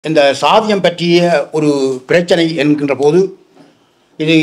இந்த சாதியம் பற்றிய ஒரு பிரச்சனை என்கின்ற போது இது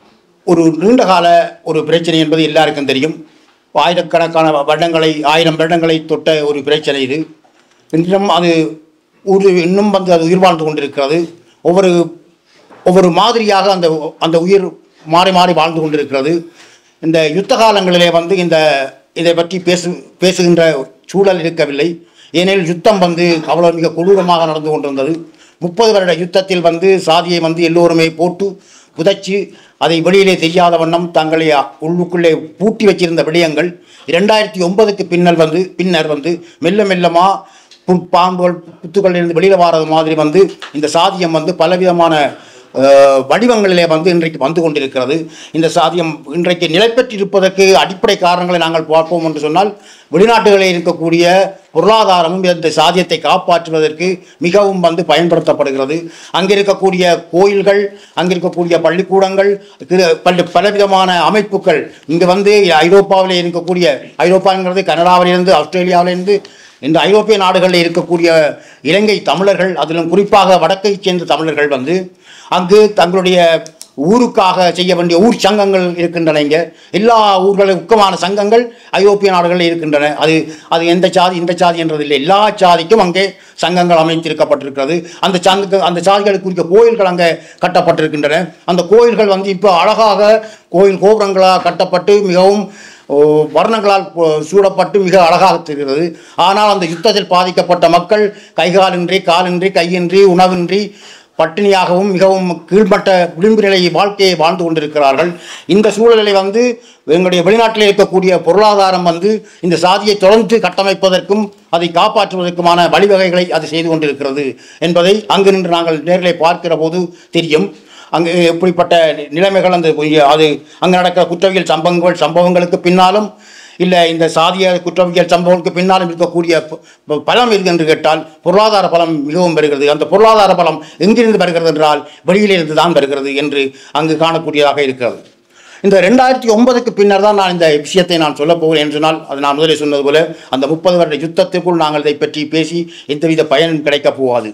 ஒரு நீண்டகால ஒரு பிரச்சனை என்பது எல்லாருக்கும் தெரியும் ஆயிரக்கணக்கான வருடங்களை ஆயிரம் வருடங்களை தொட்ட ஒரு பிரச்சனை இது இன்றும் அது ஒரு இன்னும் வந்து அது உயிர் வாழ்ந்து கொண்டிருக்கிறது ஒவ்வொரு ஒவ்வொரு மாதிரியாக அந்த அந்த உயிர் மாறி மாறி வாழ்ந்து கொண்டிருக்கிறது இந்த யுத்த காலங்களிலே வந்து இந்த இதை பற்றி பேசு பேசுகின்ற சூழல் இருக்கவில்லை ஏனெனில் யுத்தம் வந்து அவ்வளோ மிக கொடூரமாக நடந்து கொண்டிருந்தது முப்பது வருட யுத்தத்தில் வந்து சாதியை வந்து எல்லோருமே போட்டு புதைச்சி அதை வெளியிலே தெரியாத வண்ணம் தங்களை உள்ளுக்குள்ளே பூட்டி வச்சிருந்த விடயங்கள் இரண்டாயிரத்தி ஒன்பதுக்கு பின்னர் வந்து பின்னர் வந்து மெல்ல மெல்லமா புல் பாம்புகள் புத்துக்கள் இருந்து வெளியில் வாரது மாதிரி வந்து இந்த சாதியம் வந்து பலவிதமான அஹ், வடிவங்களிலே வந்து இன்றைக்கு வந்து கொண்டிருக்கிறது இந்த சாதியம் இன்றைக்கு நிலை பெற்றிருப்பதற்கு அடிப்படை காரணங்களை நாங்கள் பார்ப்போம் என்று சொன்னால் வெளிநாடுகளில் இருக்கக்கூடிய பொருளாதாரமும் இந்த சாதியத்தை காப்பாற்றுவதற்கு மிகவும் வந்து பயன்படுத்தப்படுகிறது அங்கே இருக்கக்கூடிய கோயில்கள் அங்கே இருக்கக்கூடிய பள்ளிக்கூடங்கள் திரு- பல பலவிதமான அமைப்புகள் இங்கே வந்து ஐரோப்பாவிலே இருக்கக்கூடிய ஐரோப்பாங்கிறது கனடாவிலிருந்து ஆஸ்திரேலியாவிலிருந்து இந்த ஐரோப்பிய நாடுகளில் இருக்கக்கூடிய இலங்கை தமிழர்கள் அதிலும் குறிப்பாக வடக்கைச் சேர்ந்த தமிழர்கள் வந்து அங்கு தங்களுடைய ஊருக்காக செய்ய வேண்டிய ஊர் சங்கங்கள் இருக்கின்றன இங்கே எல்லா ஊர்களும் முக்கியமான சங்கங்கள் ஐரோப்பிய நாடுகளில் இருக்கின்றன அது அது எந்த சாதி இந்த சாதி என்றதில்லை எல்லா சாதிக்கும் அங்கே சங்கங்கள் அமைத்திருக்கப்பட்டிருக்கிறது அந்த சங்க அந்த சாதிகளுக்கு குறித்த கோயில்கள் அங்கே கட்டப்பட்டிருக்கின்றன அந்த கோயில்கள் வந்து இப்போ அழகாக கோயில் கோபுரங்களாக கட்டப்பட்டு மிகவும் ஓ, வர்ணங்களால் போ- சூடப்பட்டு மிக அழகாக தெரிகிறது ஆனால் அந்த யுத்தத்தில் பாதிக்கப்பட்ட மக்கள் கைகாலின்றி காலின்றி கையின்றி உணவின்றி பட்டினியாகவும் மிகவும் கீழ்மட்ட விளிம்பு நிலை வாழ்க்கையை வாழ்ந்து கொண்டிருக்கிறார்கள் இந்த சூழலை வந்து எங்களுடைய வெளிநாட்டில் இருக்கக்கூடிய பொருளாதாரம் வந்து இந்த சாதியை தொடர்ந்து கட்டமைப்பதற்கும் அதை காப்பாற்றுவதற்குமான வழிவகைகளை அது செய்து கொண்டிருக்கிறது என்பதை அங்கு நின்று நாங்கள் நேரிலே பார்க்கிற போது தெரியும் அங்கு எப்படிப்பட்ட நிலைமைகள் அந்த அது அங்கு நடக்கிற குற்றவியல் சம்பவங்கள் சம்பவங்களுக்கு பின்னாலும் இல்லை இந்த சாதிய குற்றவியல் சம்பவங்களுக்கு பின்னாலும் இருக்கக்கூடிய ப- ப- பலம் எது என்று கேட்டால் பொருளாதார பலம் மிகவும் வருகிறது அந்த பொருளாதார பலம் எங்கிருந்து வருகிறது என்றால் வெளியிலிருந்து தான் வருகிறது என்று அங்கு காணக்கூடியதாக இருக்கிறது இந்த ரெண்டாயிரத்தி ஒன்பதுக்கு பின்னர் தான் நான் இந்த விஷயத்தை நான் சொல்லப் போகிறேன் என்று சொன்னால் அது நான் முதலில் சொன்னது போல அந்த முப்பது வருட யுத்தத்திற்குள் நாங்கள் இதை பற்றி பேசி எந்தவித பயனும் கிடைக்கப் போகாது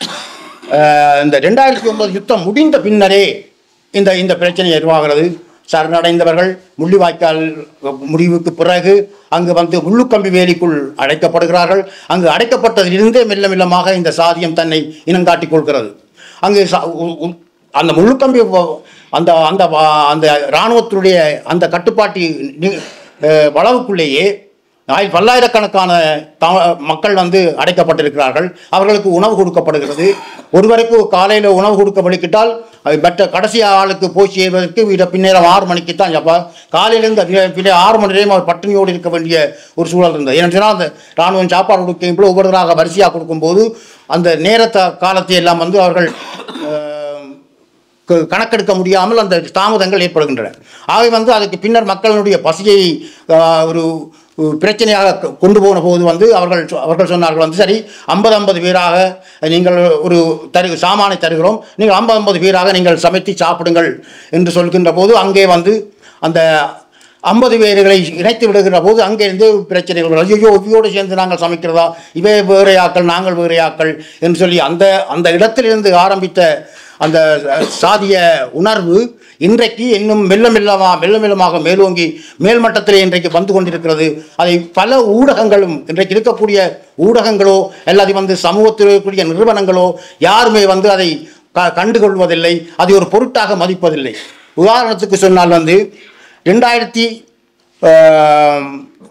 அஹ் இந்த ரெண்டாயிரத்தி ஒன்பது யுத்தம் முடிந்த பின்னரே இந்த இந்த பிரச்சனை உருவாகிறது சரணடைந்தவர்கள் முள்ளிவாய்க்கால் முடிவுக்கு பிறகு அங்கு வந்து முள்ளுக்கம்பி வேலிக்குள் அடைக்கப்படுகிறார்கள் அங்கு அடைக்கப்பட்டதிலிருந்தே மெல்ல மெல்லமாக இந்த சாதியம் தன்னை இனங்காட்டிக் கொள்கிறது அங்கு சா- உ- உ- அந்த முள்ளுக்கம்பி வ- அந்த அந்த வ- அந்த இராணுவத்தினுடைய அந்த கட்டுப்பாட்டு நி- அஹ் வளவுக்குள்ளேயே ஆய் பல்லாயிரக்கணக்கான த மக்கள் வந்து அடைக்கப்பட்டிருக்கிறார்கள் அவர்களுக்கு உணவு கொடுக்கப்படுகிறது ஒருவருக்கு காலையில் உணவு கொடுக்க வலிக்கிட்டால் அது மற்ற கடைசி ஆளுக்கு போய் சேர்வதற்கு விட பின்னேரம் ஆறு மணிக்கு தான் அப்போ காலையிலேருந்து பின்னே ஆறு மணி நேரம் அவர் பட்டினியோடு இருக்க வேண்டிய ஒரு சூழல் இருந்தது ஏன்னு சொன்னால் அந்த ராணுவம் சாப்பாடு கொடுக்கும் போது ஒவ்வொருவராக வரிசையாக கொடுக்கும்போது அந்த நேரத்தை காலத்தை எல்லாம் வந்து அவர்கள் அஹ், க- கணக்கெடுக்க முடியாமல் அந்த தாமதங்கள் ஏற்படுகின்றன ஆகவே வந்து அதுக்கு பின்னர் மக்களுடைய பசியை ஆஹ், ஒரு ஒரு பிரச்சனையாக கொ- கொண்டு போன போது வந்து அவர்கள் சொ- அவர்கள் சொன்னார்கள் வந்து சரி ஐம்பது ஐம்பது பேராக நீங்கள் ஒரு தரு சாமானை தருகிறோம் நீங்கள் ஐம்பது ஐம்பது பேராக நீங்கள் சமைத்து சாப்பிடுங்கள் என்று சொல்கின்ற போது அங்கே வந்து அந்த ஐம்பது பேர்களை இணைத்து விடுகிற போது அங்கேருந்து பிரச்சனைகள் வரும். ஐயோ இவையோடு சேர்ந்து நாங்கள் சமைக்கிறதா இவை வேறு ஆக்கள் நாங்கள் வேறு ஆக்கள் என்று சொல்லி அந்த அந்த இடத்திலிருந்து ஆரம்பித்த அந்த சாதிய உணர்வு இன்றைக்கு இன்னும் மெல்ல மெல்லமா மெல்ல மெல்லமாக மேலோங்கி மேல்மட்டத்திலே இன்றைக்கு வந்து கொண்டிருக்கிறது அதை பல ஊடகங்களும் இன்றைக்கு இருக்கக்கூடிய ஊடகங்களோ அல்லது வந்து சமூகத்தில் இருக்கக்கூடிய நிறுவனங்களோ யாருமே வந்து அதை க கண்டுகொள்வதில்லை அதை ஒரு பொருட்டாக மதிப்பதில்லை உதாரணத்துக்கு சொன்னால் வந்து ரெண்டாயிரத்தி ஆம்,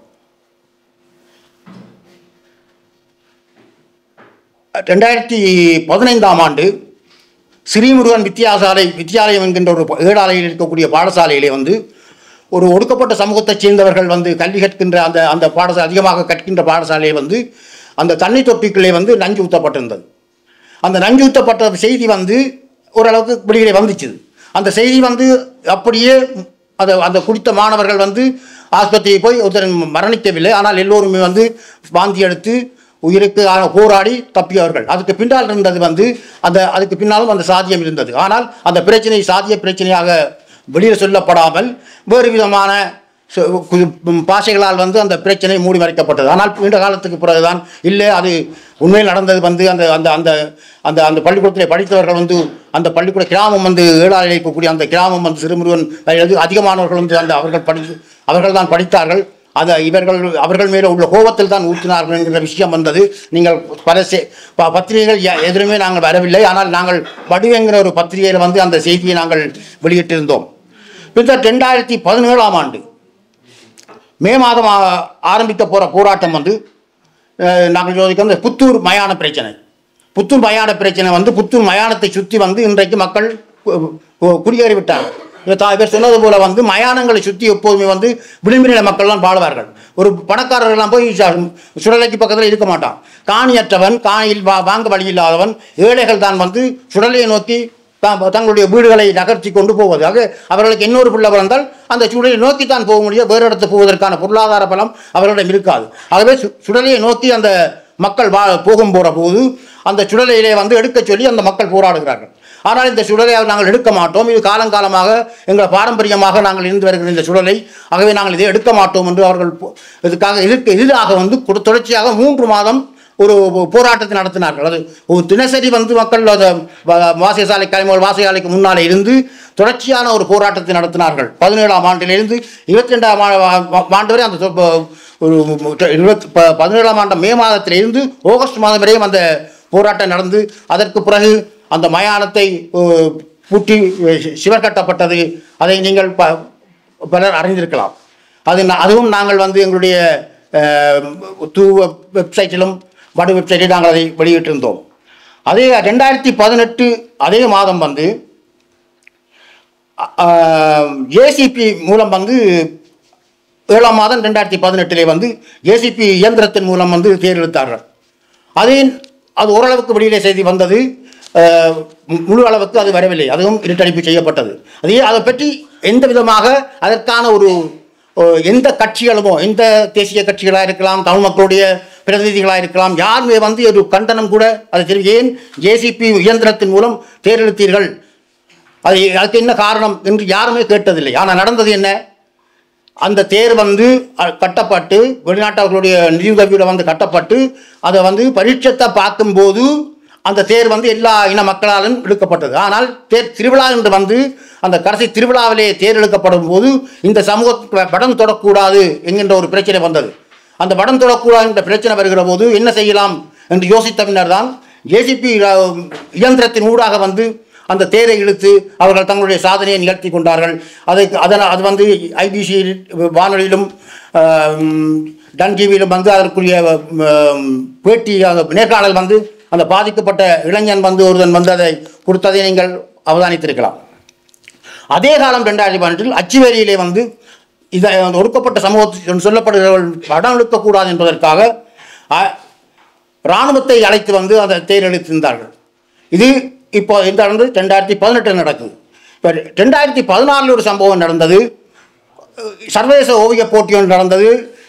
ரெண்டாயிரத்தி பதினைந்தாம் ஆண்டு ஸ்ரீமுருகன் வித்தியாசாலை வித்தியாலயம் என்கின்ற ஒரு ப- ஏழாலையில் இருக்கக்கூடிய பாடசாலையிலே வந்து ஒரு ஒடுக்கப்பட்ட சமூகத்தைச் சேர்ந்தவர்கள் வந்து கல்வி கற்கின்ற அந்த அந்த பாடசாலை அதிகமாக கற்கின்ற பாடசாலையை வந்து அந்த தண்ணி தொட்டிக்குள்ளே வந்து நஞ்சு ஊற்றப்பட்டிருந்தது அந்த நஞ்சு ஊற்றப்பட்ட செய்தி வந்து ஓரளவுக்கு வெளியிலே வந்துச்சு அந்த செய்தி வந்து அப்படியே அதை அந்த குடித்த மாணவர்கள் வந்து ஆஸ்பத்திரி போய் ஒருத்தர் மரணிக்கவில்லை ஆனால் எல்லோருமே வந்து வாந்தி எடுத்து உயிருக்கு ஆ- போராடி தப்பியவர்கள் அதுக்கு பின்னால் இருந்தது வந்து அந்த அதுக்கு பின்னாலும் அந்த சாதியம் இருந்தது ஆனால் அந்த பிரச்சனை சாதிய பிரச்சனையாக வெளியில் சொல்லப்படாமல் வேறு விதமான சு- கு- ம், பாஷைகளால் வந்து அந்த பிரச்சனை மூடி மறைக்கப்பட்டது ஆனால் நீண்ட காலத்துக்கு பிறகுதான் இல்லை அது உண்மையில் நடந்தது வந்து அந்த அந்த அந்த அந்த அந்த பள்ளிக்கூடத்தில் படித்தவர்கள் வந்து அந்த பள்ளிக்கூட கிராமம் வந்து ஏழாறு இருக்கக்கூடிய அந்த கிராமம் வந்து சிறுமுருகன் எழுதி அதிகமானவர்கள் வந்து அந்த அவர்கள் படித்து அவர்கள் தான் படித்தார்கள் அதை இவர்கள் அவர்கள் மேலே உள்ள கோபத்தில் தான் ஊற்றினார்கள் என்கிற விஷயம் வந்தது நீங்கள் பல செ- ப- பத்திரிகைகள் எ- எதிலுமே நாங்கள் வரவில்லை ஆனால் நாங்கள் வடிவெங்கிற ஒரு பத்திரிகையில் வந்து அந்த செய்தியை நாங்கள் வெளியிட்டிருந்தோம் பின்னர் ரெண்டாயிரத்தி பதினேழாம் ஆண்டு மே மாதம் ஆ- ஆரம்பிக்க போகிற போராட்டம் வந்து அஹ், நாங்கள் யோசிக்க இந்த புத்தூர் மயான பிரச்சனை புத்தூர் மயான பிரச்சனை வந்து புத்தூர் மயானத்தை சுற்றி வந்து இன்றைக்கு மக்கள் கு- கு- குடியேறி விட்டார்கள் இவர் தா- இவர் சொன்னது போல வந்து மயானங்களை சுற்றி எப்போதுமே வந்து விளிம்பு நில மக்கள்லாம் வாழ்வார்கள் ஒரு பணக்காரர்கள்லாம் போய் ச- சுடலைக்கு பக்கத்தில் இருக்க மாட்டான் காணியற்றவன் காணியில் வா வாங்க வழி இல்லாதவன் ஏழைகள் தான் வந்து சுடலையை நோக்கி த- தங்களுடைய வீடுகளை நகர்த்தி கொண்டு போவது ஆக அவர்களுக்கு இன்னொரு பிள்ளை பிறந்தால் அந்த சுடலை நோக்கி தான் போக முடியும் வேறு இடத்துக்கு போவதற்கான பொருளாதார பலம் அவர்களிடம் இருக்காது ஆகவே சு- சுடலையை நோக்கி அந்த மக்கள் வா போகும் போகிற போது அந்த சுடலையிலே வந்து எடுக்கச் சொல்லி அந்த மக்கள் போராடுகிறார்கள் ஆனால் இந்த சுடலை நாங்கள் எடுக்க மாட்டோம் இது காலங்காலமாக எங்கள் பாரம்பரியமாக நாங்கள் இருந்து வருகிற இந்த சுடலை ஆகவே நாங்கள் இதை எடுக்க மாட்டோம் என்று அவர்கள் போ- இதுக்காக இதற்கு எதிராக வந்து கொடு- தொடர்ச்சியாக மூன்று மாதம் ஒரு போராட்டத்தை நடத்தினார்கள் அது ஒரு தினசரி வந்து மக்கள் அதை வ- வாசியசாலை கலைமகள் வாசியசாலைக்கு முன்னாலே இருந்து தொடர்ச்சியான ஒரு போராட்டத்தை நடத்தினார்கள் பதினேழாம் ஆண்டிலிருந்து இருபத்தி ரெண்டாம் ஆண்டு வரை அந்த சொ- ப- ஒரு இருபத்தி ப- பதினேழாம் ஆண்டு மே மாதத்திலிருந்து ஆகஸ்ட் மாதம் வரையும் அந்த போராட்டம் நடந்து அதற்கு பிறகு அந்த மயானத்தை அஹ், பூட்டி அஹ், சிவர் கட்டப்பட்டது அதை நீங்கள் ப பலர் அறிந்திருக்கலாம் அது நா- அதுவும் நாங்கள் வந்து எங்களுடைய அஹ், தூ வெப்சைட்டிலும் வடு வெப்சைட்டில் நாங்கள் அதை வெளியிட்டிருந்தோம் அதே ரெண்டாயிரத்தி பதினெட்டு அதே மாதம் வந்து ஏசிபி மூலம் வந்து ஏழாம் மாதம் ரெண்டாயிரத்தி பதினெட்டிலே வந்து ஏசிபி இயந்திரத்தின் மூலம் வந்து தேர்ந்தெடுத்தார்கள் அதே அது ஓரளவுக்கு வெளியிலே செய்தி வந்தது அஹ், மு- முழு அளவுக்கு அது வரவில்லை அதுவும் இருட்டடிப்பு செய்யப்பட்டது அதே அதை பற்றி எந்த விதமாக அதற்கான ஒரு அஹ், எந்த கட்சிகளுமோ எந்த தேசிய கட்சிகளாக இருக்கலாம் தமிழ் மக்களுடைய பிரதிநிதிகளாக இருக்கலாம் யாருமே வந்து ஒரு கண்டனம் கூட அது தெரியும் ஏன் ஜேசிபி இயந்திரத்தின் மூலம் தேர்ந்தெடுத்தீர்கள் அது அதுக்கு என்ன காரணம் என்று யாருமே கேட்டதில்லை ஆனால் நடந்தது என்ன அந்த தேர் வந்து அ- கட்டப்பட்டு வெளிநாட்டவர்களுடைய நிதியுதவியோட வந்து கட்டப்பட்டு அதை வந்து பரீட்சத்தை பார்க்கும்போது அந்த தேர் வந்து எல்லா இன மக்களாலும் இழுக்கப்பட்டது ஆனால் தேர் திருவிழா என்று வந்து அந்த கடைசி திருவிழாவிலே தேர் இழுக்கப்படும் போது இந்த சமூகத்துக்கு படம் தொடக்கூடாது என்கின்ற ஒரு பிரச்சனை வந்தது அந்த படம் தொடக்கூடாது என்ற பிரச்சனை வருகிற போது என்ன செய்யலாம் என்று யோசித்த பின்னர் தான் ஜேசிபி இயந்திரத்தின் ஊடாக வந்து அந்த தேரை இழுத்து அவர்கள் தங்களுடைய சாதனையை நிகழ்த்தி கொண்டார்கள் அதுக்கு அதனால் அது வந்து ஐபிசி வானொலியிலும் ஆம், டன் டிவியிலும் வந்து அதற்குரிய ஆம், பேட்டி அந்த நேர்காணல் வந்து அந்த பாதிக்கப்பட்ட இளைஞன் வந்து ஒருவன் வந்து அதை கொடுத்ததை நீங்கள் அவதானித்திருக்கலாம் அதே காலம் ரெண்டாயிரத்தி பதினெட்டில் அச்சுவேலியிலே வந்து இதை அந்த ஒடுக்கப்பட்ட சமூகத்தில் சொல்லப்படுகிறவர்கள் படம் எடுக்கக்கூடாது என்பதற்காக அ- இராணுவத்தை அழைத்து வந்து அந்த தேர்ந்தெடுத்திருந்தார்கள் இது இப்போ இந்த நடந்து ரெண்டாயிரத்தி பதினெட்டில் நடக்குது இப்போ ரெண்டாயிரத்தி பதினாறில் ஒரு சம்பவம் நடந்தது அஹ் சர்வதேச ஓவிய போட்டி ஒன்று நடந்தது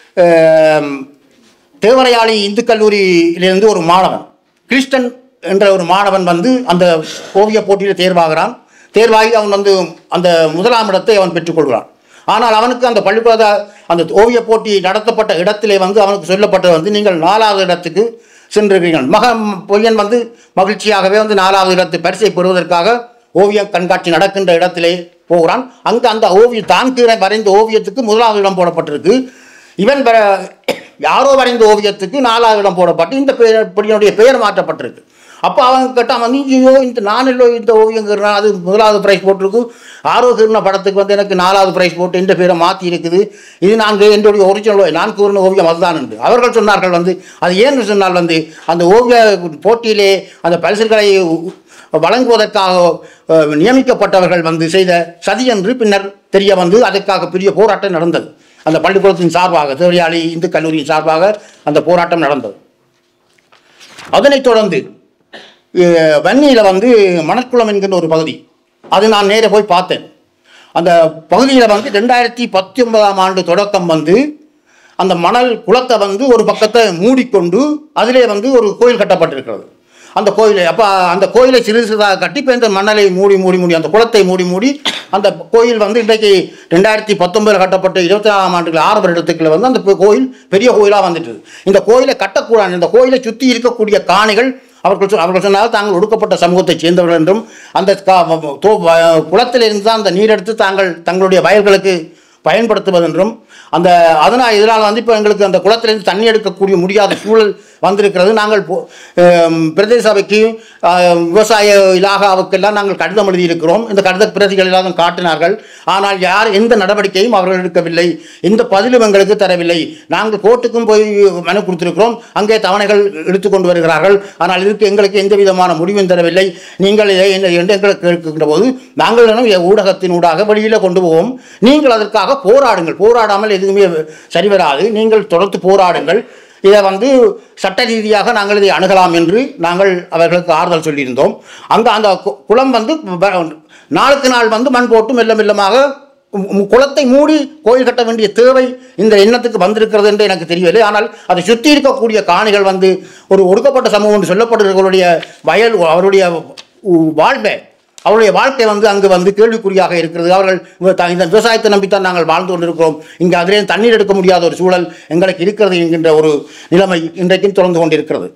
அஹ் தேவரையாளி இந்து கல்லூரியிலிருந்து ஒரு மாணவன் கிறிஸ்டன் என்ற ஒரு மாணவன் வந்து அந்த ஓவிய போட்டியில் தேர்வாகிறான் தேர்வாகி அவன் வந்து அந்த முதலாம் இடத்தை அவன் பெற்றுக்கொள்கிறான் ஆனால் அவனுக்கு அந்த பள்ளிக்கூட அந்த ஓவிய போட்டி நடத்தப்பட்ட இடத்திலே வந்து அவனுக்கு சொல்லப்பட்டது வந்து நீங்கள் நாலாவது இடத்துக்கு சென்றிருக்கிறீர்கள் மக பொய்யன் வந்து மகிழ்ச்சியாகவே வந்து நாலாவது இடத்து பரிசை பெறுவதற்காக ஓவிய கண்காட்சி நடக்கின்ற இடத்திலே போகிறான் அங்கு அந்த ஓவியம் தான் கீழே வரைந்த ஓவியத்துக்கு முதலாவது இடம் போடப்பட்டிருக்கு இவன் வர- யாரோ வரைந்த ஓவியத்துக்கு நாலாவது இடம் போடப்பட்டு இந்த பெயர் பொடியனுடைய பெயர் மாற்றப்பட்டிருக்கு அப்போ அவன் கேட்டான் வந்து ஐயோ இந்த நான் இல்லை இந்த ஓவியங்கிறனா அது முதலாவது ப்ரைஸ் போட்டிருக்கு ஆரோக்கியன படத்துக்கு வந்து எனக்கு நாலாவது ப்ரைஸ் போட்டு இந்த பேரை மாற்றி இருக்குது இது நான் என்னுடைய ஒரிஜினல் நான் கூறின ஓவியம் அதுதான் என்று அவர்கள் சொன்னார்கள் வந்து அது ஏன்னு சொன்னால் வந்து அந்த ஓவிய போட்டியிலே அந்த பரிசுகளை வழங்குவதற்காக அஹ், நியமிக்கப்பட்டவர்கள் வந்து செய்த சதி என்று பின்னர் தெரிய வந்து அதற்காக பெரிய போராட்டம் நடந்தது அந்த பள்ளிக்கூடத்தின் சார்பாக தேவையாளி இந்து கல்லூரியின் சார்பாக அந்த போராட்டம் நடந்தது அதனைத் தொடர்ந்து அஹ், வன்னியில் வந்து மணற்குளம் என்கின்ற ஒரு பகுதி அது நான் நேரே போய் பார்த்தேன் அந்த பகுதியில் வந்து ரெண்டாயிரத்தி பத்தொன்பதாம் ஆண்டு தொடக்கம் வந்து அந்த மணல் குளத்தை வந்து ஒரு பக்கத்தை மூடிக்கொண்டு அதிலே வந்து ஒரு கோயில் கட்டப்பட்டிருக்கிறது அந்த கோயிலை அப்போ அந்த கோயிலை சிறு சிறிதாக கட்டி இப்போ இந்த மணலை மூடி மூடி மூடி அந்த குளத்தை மூடி மூடி அந்த கோயில் வந்து இன்றைக்கு ரெண்டாயிரத்தி பத்தொன்பதில் கட்டப்பட்ட இருபத்தி நாலாம் ஆண்டுகள் ஆறு வருடத்துக்குள்ள வந்து அந்த பெ- கோயில் பெரிய கோயிலாக வந்துட்டு இந்த கோயிலை கட்டக்கூடாது இந்த கோயிலை சுற்றி இருக்கக்கூடிய காணிகள் அவர்கள் சொ- அவர்கள் சொன்னால் தாங்கள் ஒடுக்கப்பட்ட சமூகத்தைச் சேர்ந்தவர்கள் என்றும் அந்த கா- தோ- வ- குளத்திலிருந்து தான் அந்த நீரெடுத்து தாங்கள் தங்களுடைய வயல்களுக்கு பயன்படுத்துவது என்றும் அந்த அதனால் இதனால் வந்து இப்போ எங்களுக்கு அந்த குளத்திலிருந்து தண்ணி எடுக்கக்கூடிய முடியாத சூழல் வந்திருக்கிறது நாங்கள் போ- ஆம், பிரதேச சபைக்கு ஆ, விவசாய இலாகாவுக்கெல்லாம் நாங்கள் கடிதம் எழுதியிருக்கிறோம் இந்த கடித பிரதிகள் எல்லாம் காட்டினார்கள் ஆனால் யார் எந்த நடவடிக்கையும் அவர்கள் எடுக்கவில்லை எந்த பதிலும் எங்களுக்கு தரவில்லை நாங்கள் கோர்ட்டுக்கும் போய் மனு கொடுத்திருக்கிறோம் அங்கே தவணைகள் எடுத்து கொண்டு வருகிறார்கள் ஆனால் இதுக்கு எங்களுக்கு எந்த விதமான முடிவும் தரவில்லை நீங்கள் இதை என்ன என்று எங்களுக்கு கேட்கின்ற போது நாங்கள் வேணும் இதை ஊடகத்தின் ஊடாக வெளியில் கொண்டு போவோம் நீங்கள் அதற்காக போராடுங்கள் போராடாமல் எதுவுமே சரி வராது நீங்கள் தொடர்ந்து போராடுங்கள் இதை வந்து சட்ட ரீதியாக நாங்கள் இதை அணுகலாம் என்று நாங்கள் அவர்களுக்கு ஆறுதல் சொல்லியிருந்தோம் அங்கே அந்த கு- குளம் வந்து வ- நாளுக்கு நாள் வந்து மண் போட்டு மெல்ல மெல்லமாக மு- மு- குளத்தை மூடி கோயில் கட்ட வேண்டிய தேவை இந்த எண்ணத்துக்கு வந்திருக்கிறது என்று எனக்கு தெரியவில்லை ஆனால் அதை சுற்றி இருக்கக்கூடிய காணிகள் வந்து ஒரு ஒடுக்கப்பட்ட சமூகம் என்று சொல்லப்படுகிறவர்களுடைய வயல் அவருடைய உ- வாழ்வை அவருடைய வாழ்க்கை வந்து அங்கு வந்து கேள்விக்குறியாக இருக்கிறது அவர்கள் இவ- த- இந்த விவசாயத்தை நம்பித்தான் நாங்கள் வாழ்ந்து கொண்டிருக்கிறோம் இங்கே அதிலே தண்ணீர் எடுக்க முடியாத ஒரு சூழல் எங்களுக்கு இருக்கிறது என்கின்ற ஒரு நிலைமை இன்றைக்கும் தொடர்ந்து கொண்டிருக்கிறது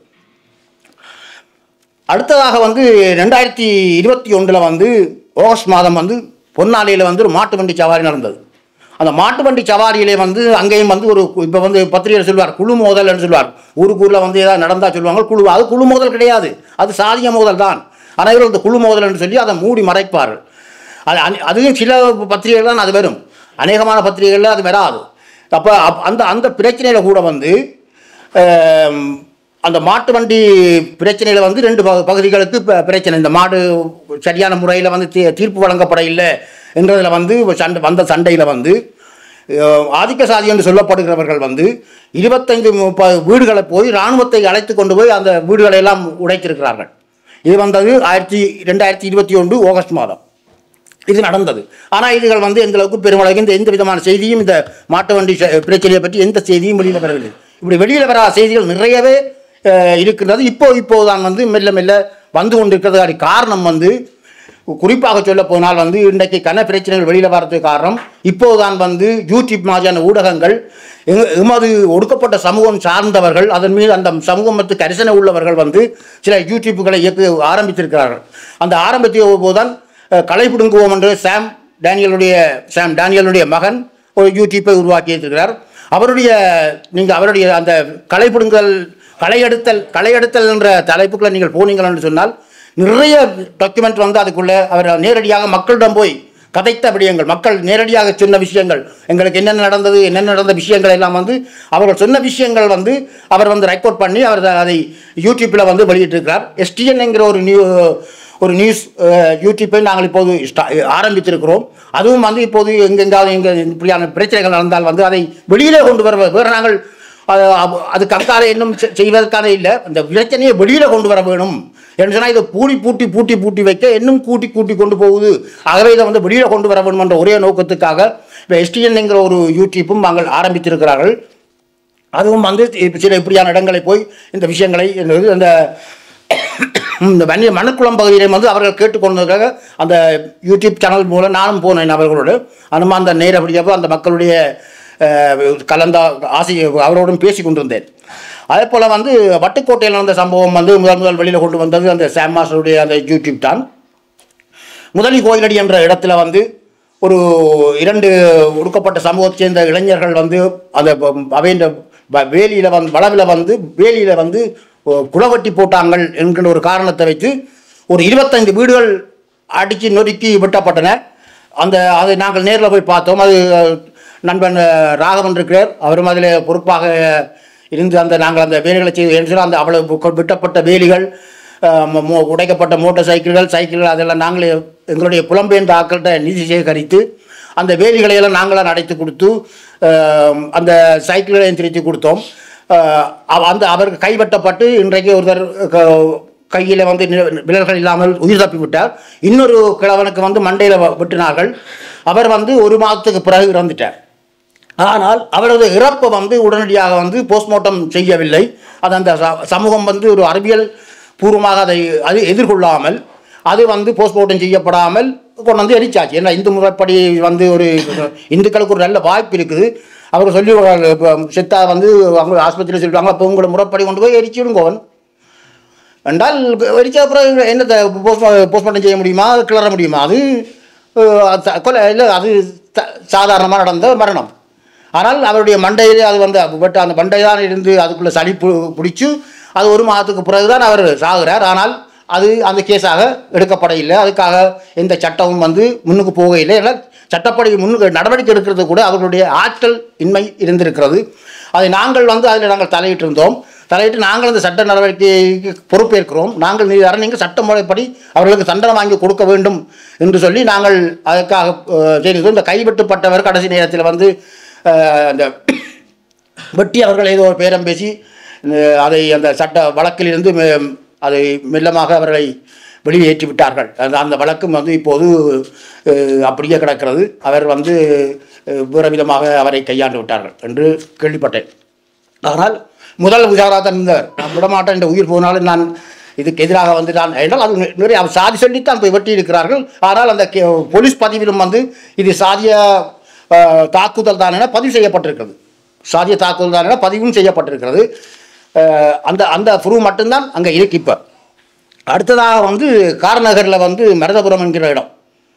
அடுத்ததாக வந்து ரெண்டாயிரத்தி இருபத்தி ஒன்றில் வந்து ஆகஸ்ட் மாதம் வந்து பொன்னாலையில் வந்து ஒரு மாட்டு வண்டி சவாரி நடந்தது அந்த மாட்டு வண்டி சவாரியிலே வந்து அங்கேயும் வந்து ஒரு இப்போ வந்து பத்திரிகையில் சொல்வார் குழு மோதல்னு சொல்வார் ஊருக்குள்ள வந்து ஏதாவது நடந்தால் சொல்லுவாங்க குழு அது குழு மோதல் கிடையாது அது சாதிய மோதல் தான் ஆனால் இவர்கள் இந்த குழு மோதல்னு சொல்லி அதை மூடி மறைப்பார்கள் அது அனே- அதுவும் சில பத்திரிகைகள் தான் அது வரும் அநேகமான பத்திரிகைகளில் அது வராது அப்போ அந்த அந்த பிரச்சனையில் கூட வந்து ஆம், அந்த மாட்டு வண்டி பிரச்சனையில் வந்து ரெண்டு பகு- பகுதிகளுக்கு ப- பிரச்சனை இந்த மாடு சரியான முறையில் வந்து தீ- தீர்ப்பு வழங்கப்பட இல்லை என்றதில் வந்து சண்டை வந்த சண்டையில் வந்து அஹ், ஆதிக்க சாதி என்று சொல்லப்படுகிறவர்கள் வந்து இருபத்தைந்து முப்பது வீடுகளை போய் இராணுவத்தை அழைத்து கொண்டு போய் அந்த வீடுகளை எல்லாம் உடைத்திருக்கிறார்கள் இது வந்தது ஆயிரத்தி ரெண்டாயிரத்தி இருபத்தி ஒன்று ஆகஸ்ட் மாதம் இது நடந்தது ஆனால் இதுகள் வந்து எந்த அளவுக்கு பெருமளவுக்கு இந்த எந்த விதமான செய்தியும் இந்த மாட்டு வண்டி ச- பிரச்சனையை பற்றி எந்த செய்தியும் வெளியில் வரவில்லை இப்படி வெளியில் வராத செய்திகள் நிறையவே அஹ், இருக்கின்றது இப்போ இப்போதான் வந்து மெல்ல மெல்ல வந்து கொண்டிருக்கிறது காரணம் வந்து குறிப்பாக சொல்ல போனால் வந்து இன்றைக்கு கன பிரச்சனைகள் வெளியில் வர்றதுக்கு காரணம் இப்போதான் வந்து யூடியூப் மாதிரியான ஊடகங்கள் எங்க- எமது ஒடுக்கப்பட்ட சமூகம் சார்ந்தவர்கள் அதன் மீது அந்த சமூகத்துக்கு கரிசனை உள்ளவர்கள் வந்து சில யூடியூப்புகளை இயக்க ஆரம்பித்திருக்கிறார்கள் அந்த ஆரம்பித்த போதுதான் அஹ், களை பிடுங்குவோம் என்று சாம் டேனியலுடைய சாம் டேனியலுடைய மகன் ஒரு யூடியூப்பை உருவாக்கி இருக்கிறார் அவருடைய நீங்கள் அவருடைய அந்த களை பிடுங்கல் களையெடுத்தல் களையெடுத்தல் என்ற தலைப்புக்குள்ள நீங்கள் போனீங்கள் என்று சொன்னால் நிறைய டாக்குமெண்ட் வந்து அதுக்குள்ளே அவர் நேரடியாக மக்களிடம் போய் கதைத்த விடயங்கள் மக்கள் நேரடியாக சொன்ன விஷயங்கள் எங்களுக்கு என்னென்ன நடந்தது என்னென்ன நடந்த விஷயங்கள் எல்லாம் வந்து அவர்கள் சொன்ன விஷயங்கள் வந்து அவர் வந்து ரெக்கார்ட் பண்ணி அவர் அதை யூடியூப்பில் வந்து வெளியிட்டிருக்கிறார் எஸ்டிஎன் என்கிற ஒரு நியூ ஒரு நியூஸ் அஹ், யூடியூப்பை நாங்கள் இப்போது ஸ்டா- ஆரம்பித்திருக்கிறோம் அதுவும் வந்து இப்போது எங்கெங்காவது எங்கே இப்படியான பிரச்சனைகள் நடந்தால் வந்து அதை வெளியிலே கொண்டு வர வேறு நாங்கள் அது அது- அதுக்கு அங்கால இன்னும் செ- செய்வதற்கான இல்லை இந்த பிரச்சனையை வெளியில் கொண்டு வர வேணும் என்று சொன்னால் இதை பூடி பூட்டி பூட்டி பூட்டி வைக்க இன்னும் கூட்டி கூட்டி கொண்டு போகுது ஆகவே இதை வந்து வெளியில் கொண்டு வர வேணும் என்ற ஒரே நோக்கத்துக்காக இப்போ எஸ்டிஎன் என்கிற ஒரு யூடியூப்பும் நாங்கள் ஆரம்பித்திருக்கிறார்கள் அதுவும் வந்து இப்ப சில இப்படியான இடங்களை போய் இந்த விஷயங்களை இந்த- இந்த இந்த வன்னிய மணக்குளம் பகுதியிலே வந்து அவர்கள் கேட்டுக்கொண்டதுக்காக அந்த யூடியூப் சேனல் மூலம் நானும் போனேன் அவர்களோடு அனுமா அந்த நேரடியாக அந்த மக்களுடைய அஹ், கலந்த ஆசை அவரோடும் பேசி கொண்டிருந்தேன் அதே போல் வந்து வட்டுக்கோட்டையில் நடந்த சம்பவம் வந்து முதல் முதல் வெளியில் கொண்டு வந்தது அந்த சாம் மாஸ்டருடைய அந்த யூடியூப் தான் முதலி கோயிலடி என்ற இடத்துல வந்து ஒரு இரண்டு ஒடுக்கப்பட்ட சமூகத்தை சேர்ந்த இளைஞர்கள் வந்து அந்த அவையின் வேலியில் வந்து வளவில் வந்து வேலியில் வந்து குளவட்டி போட்டாங்கள் என்கிற ஒரு காரணத்தை வைத்து ஒரு இருபத்தைந்து வீடுகள் அடித்து நொறுக்கி வெட்டப்பட்டன அந்த அதை நாங்கள் நேரில் போய் பார்த்தோம் அது அஹ், நண்பன் அஹ், ராகவன் இருக்கிறார் அவரும் அதில் பொறுப்பாக இருந்து அந்த நாங்கள் அந்த வேலிகளை செய்து என்று சொன்னால் அந்த அவ்வளவு வெட்டப்பட்ட வேலிகள் அஹ், மோ- மோ- உடைக்கப்பட்ட மோட்டார் சைக்கிள்கள் சைக்கிள்கள் அதெல்லாம் நாங்களே எங்களுடைய புலம்பெயர்ந்த ஆக்கள்கிட்ட நிதி சேகரித்து அந்த வேலிகளை எல்லாம் நாங்களாம் அடைத்து கொடுத்து அஹ், அந்த சைக்கிள்களையும் திருத்தி கொடுத்தோம் அஹ், அவ- அந்த அவருக்கு கைவட்டப்பட்டு இன்றைக்கு ஒருத்தர் கையில் வந்து நி- விரல்கள் இல்லாமல் உயிர் தப்பி விட்டார் இன்னொரு கிழவனுக்கு வந்து மண்டையில் வெட்டினார்கள் அவர் வந்து ஒரு மாதத்துக்கு பிறகு இறந்துட்டார் ஆனால் அவரது இறப்பை வந்து உடனடியாக வந்து போஸ்ட்மார்ட்டம் செய்யவில்லை அது அந்த ச- சமூகம் வந்து ஒரு அறிவியல் பூர்வமாக அதை அது எதிர்கொள்ளாமல் அது வந்து போஸ்ட்மார்ட்டம் செய்யப்படாமல் கொண்டு வந்து எரிச்சாச்சு ஏன்னா இந்து முறைப்படி வந்து ஒரு இந்துக்களுக்கு ஒரு நல்ல வாய்ப்பு இருக்குது அவர் சொல்லி இப்போ செத்தா வந்து அவங்க ஆஸ்பத்திரியில் சொல்லிட்டாங்க அப்போ உங்களை முறைப்படி கொண்டு போய் எரிச்சிடுங்கோவன் என்றால் எரிச்ச அப்புறம் என்னத்தை போஸ்ட் போஸ்ட்மார்ட்டம் செய்ய முடியுமா கிளற முடியுமா அது அஹ், அது த- கொலை இல்லை அது த- சாதாரணமாக நடந்த மரணம் ஆனால் அவருடைய மண்டையிலே அது வந்து பட் அந்த மண்டை தான் இருந்து அதுக்குள்ளே சளி பு- பிடிச்சு அது ஒரு மாதத்துக்கு பிறகு தான் அவர் சாகுறார் ஆனால் அது அந்த கேஸாக எடுக்கப்பட இல்லை அதுக்காக எந்த சட்டமும் வந்து முன்னுக்கு போகவில்லை ஏன்னால் சட்டப்படி முன்னுக்கு நடவடிக்கை எடுக்கிறது கூட அவர்களுடைய ஆற்றல் இன்மை இருந்திருக்கிறது அதை நாங்கள் வந்து அதில் நாங்கள் தலையிட்டிருந்தோம் தலையிட்டு நாங்கள் அந்த சட்ட நடவடிக்கைக்கு பொறுப்பேற்கிறோம் நாங்கள் நீ நீங்கள் சட்ட முறைப்படி அவர்களுக்கு தண்டனை வாங்கி கொடுக்க வேண்டும் என்று சொல்லி நாங்கள் அதற்காக அஹ், செய்தோம் இந்த கைவிட்டுப்பட்டவர் கடைசி நேரத்தில் வந்து அஹ், அந்த வெட்டி அவர்கள் ஏதோ ஒரு பேரம் பேசி அஹ், அதை அந்த சட்ட வழக்கிலிருந்து மெ- அதை மெல்லமாக அவர்களை வெளியேற்றி விட்டார்கள் அந்த அந்த வழக்கும் வந்து இப்போது அஹ், அப்படியே கிடக்கிறது அவர் வந்து அஹ், வேறு விதமாக அவரை கையாண்டு விட்டார்கள் என்று கேள்விப்பட்டேன் ஆனால் முதல் உஜாராதான் இருந்தார் நான் விடமாட்டேன் என்ற உயிர் போனாலும் நான் இதுக்கு எதிராக வந்து நான் என்றால் அது நிறைய அவர் சாதி சொல்லித்தான் போய் வெட்டி இருக்கிறார்கள் ஆனால் அந்த கே- போலீஸ் பதிவிலும் வந்து இது சாதிய அஹ், தாக்குதல் தான் என பதிவு செய்யப்பட்டிருக்கிறது சாதிய தாக்குதல் தான் என பதிவும் செய்யப்பட்டிருக்கிறது அஹ், அந்த அந்த ப்ரூவ் மட்டும்தான் அங்கே இருக்கு இப்போ அடுத்ததாக வந்து காரநகரில் வந்து மருதபுரம் என்கிற இடம்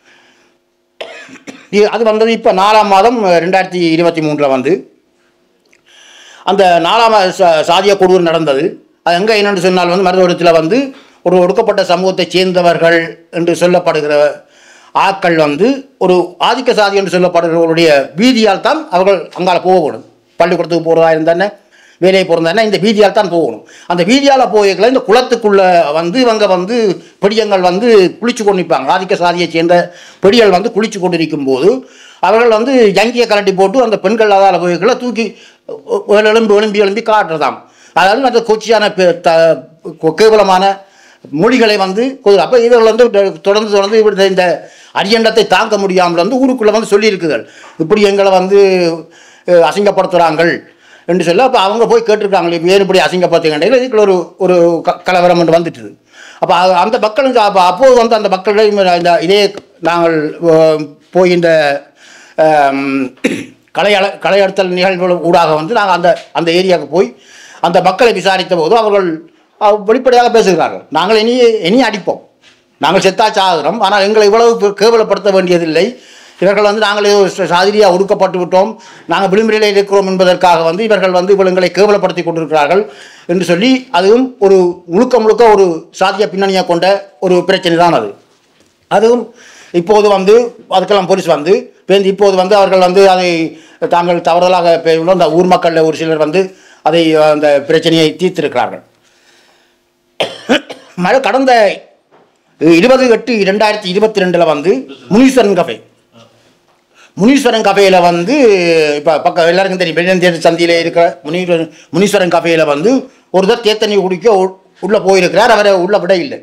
இது- அது வந்தது இப்போ நாலாம் மாதம் ரெண்டாயிரத்தி இருபத்தி மூன்றில் வந்து அந்த நாலாம் சா- சாதிய கொடூர் நடந்தது அது எங்கே என்னென்னு சொன்னால் வந்து மருதவரத்தில் வந்து ஒரு ஒடுக்கப்பட்ட சமூகத்தைச் சேர்ந்தவர்கள் என்று சொல்லப்படுகிற ஆட்கள் வந்து ஒரு ஆதிக்க சாதி என்று சொல்லப்படுகிறவர்களுடைய வீதியால் தான் அவர்கள் அங்கால போகணும் பள்ளிக்கூடத்துக்கு போகிறதா இருந்தானே வேலையை போகிறதானே இந்த வீதியால் தான் போகணும் அந்த வீதியால் போய்களை இந்த குளத்துக்குள்ளே வந்து இவங்க வந்து பெடியங்கள் வந்து குளிச்சு கொண்டு நிற்பாங்க ஆதிக்க சாதியைச் சேர்ந்த பெடியல் வந்து குளிச்சு கொண்டு நிற்கும்போது அவர்கள் வந்து ஜங்கியை கலட்டி போட்டு அந்த பெண்கள் அதால போய்களை தூக்கி ஒரு எலும்பு எலும்பி எலும்பி காட்டுறதாம் அதாவது அந்த கொச்சியான பெ- த- கொ- கேவலமான மொழிகளை வந்து அப்போ இவர்கள் வந்து தொடர்ந்து தொடர்ந்து இப்படி இந்த அரியண்டத்தை தாங்க முடியாமல் வந்து ஊருக்குள்ளே வந்து சொல்லியிருக்குகள் இப்படி எங்களை வந்து அஹ், அசிங்கப்படுத்துகிறாங்கள் என்று சொல்ல அப்போ அவங்க போய் கேட்டிருக்காங்களே இப்ப ஏன் இப்படி அசிங்கப்படுத்துகின்ற இதுக்குள்ள ஒரு ஒரு க கலவரம் ஒன்று வந்துட்டுது அப்போ அந்த மக்களுக்கு அப்போ அப்போது வந்து அந்த மக்களிடையும் இந்த இதே நாங்கள் அஹ், போய் இந்த ஆம், கலையள கலையடுத்தல் நிகழ்வுகள் ஊடாக வந்து நாங்கள் அந்த அந்த ஏரியாவுக்கு போய் அந்த மக்களை விசாரித்த போது அவர்கள் அஹ், வெளிப்படையாக பேசுகிறார்கள் நாங்கள் இனி இனி அடிப்போம் நாங்கள் செத்தா சாகிறோம் ஆனால் எங்களை இவ்வளவு பே- கேவலப்படுத்த வேண்டியதில்லை இவர்கள் வந்து நாங்கள் ஏதோ ச- சாதிரியாக ஒடுக்கப்பட்டு விட்டோம் நாங்கள் விளிம்புநிலை இருக்கிறோம் என்பதற்காக வந்து இவர்கள் வந்து இவங்களை கேவலப்படுத்தி கொண்டிருக்கிறார்கள் என்று சொல்லி அதுவும் ஒரு முழுக்க முழுக்க ஒரு சாதிய பின்னணியை கொண்ட ஒரு பிரச்சனை தான் அது அதுவும் இப்போது வந்து அதுக்கெல்லாம் போலீஸ் வந்து பேருந்து இப்போது வந்து அவர்கள் வந்து அதை தாங்கள் தவறுதலாக பெ- அந்த ஊர் மக்களில் ஒரு சிலர் வந்து அதை அந்த பிரச்சனையை தீர்த்திருக்கிறார்கள் மழை கடந்த இருபது எட்டு இரண்டாயிரத்தி இருபத்தி ரெண்டில் வந்து முனீஸ்வரன் கஃபே முனீஸ்வரன் கஃபேயில் வந்து இப்போ பக்கம் எல்லாருக்கும் தெரியும் வெளிநந்தியர் சந்தியில் இருக்கிற முனீஸ்வரன் முனீஸ்வரன் கஃபேயில் வந்து ஒருத்தர் தேத்தண்ணி குடிக்க உ- உள்ளே போயிருக்கிறார் அவரை உள்ள விட இல்லை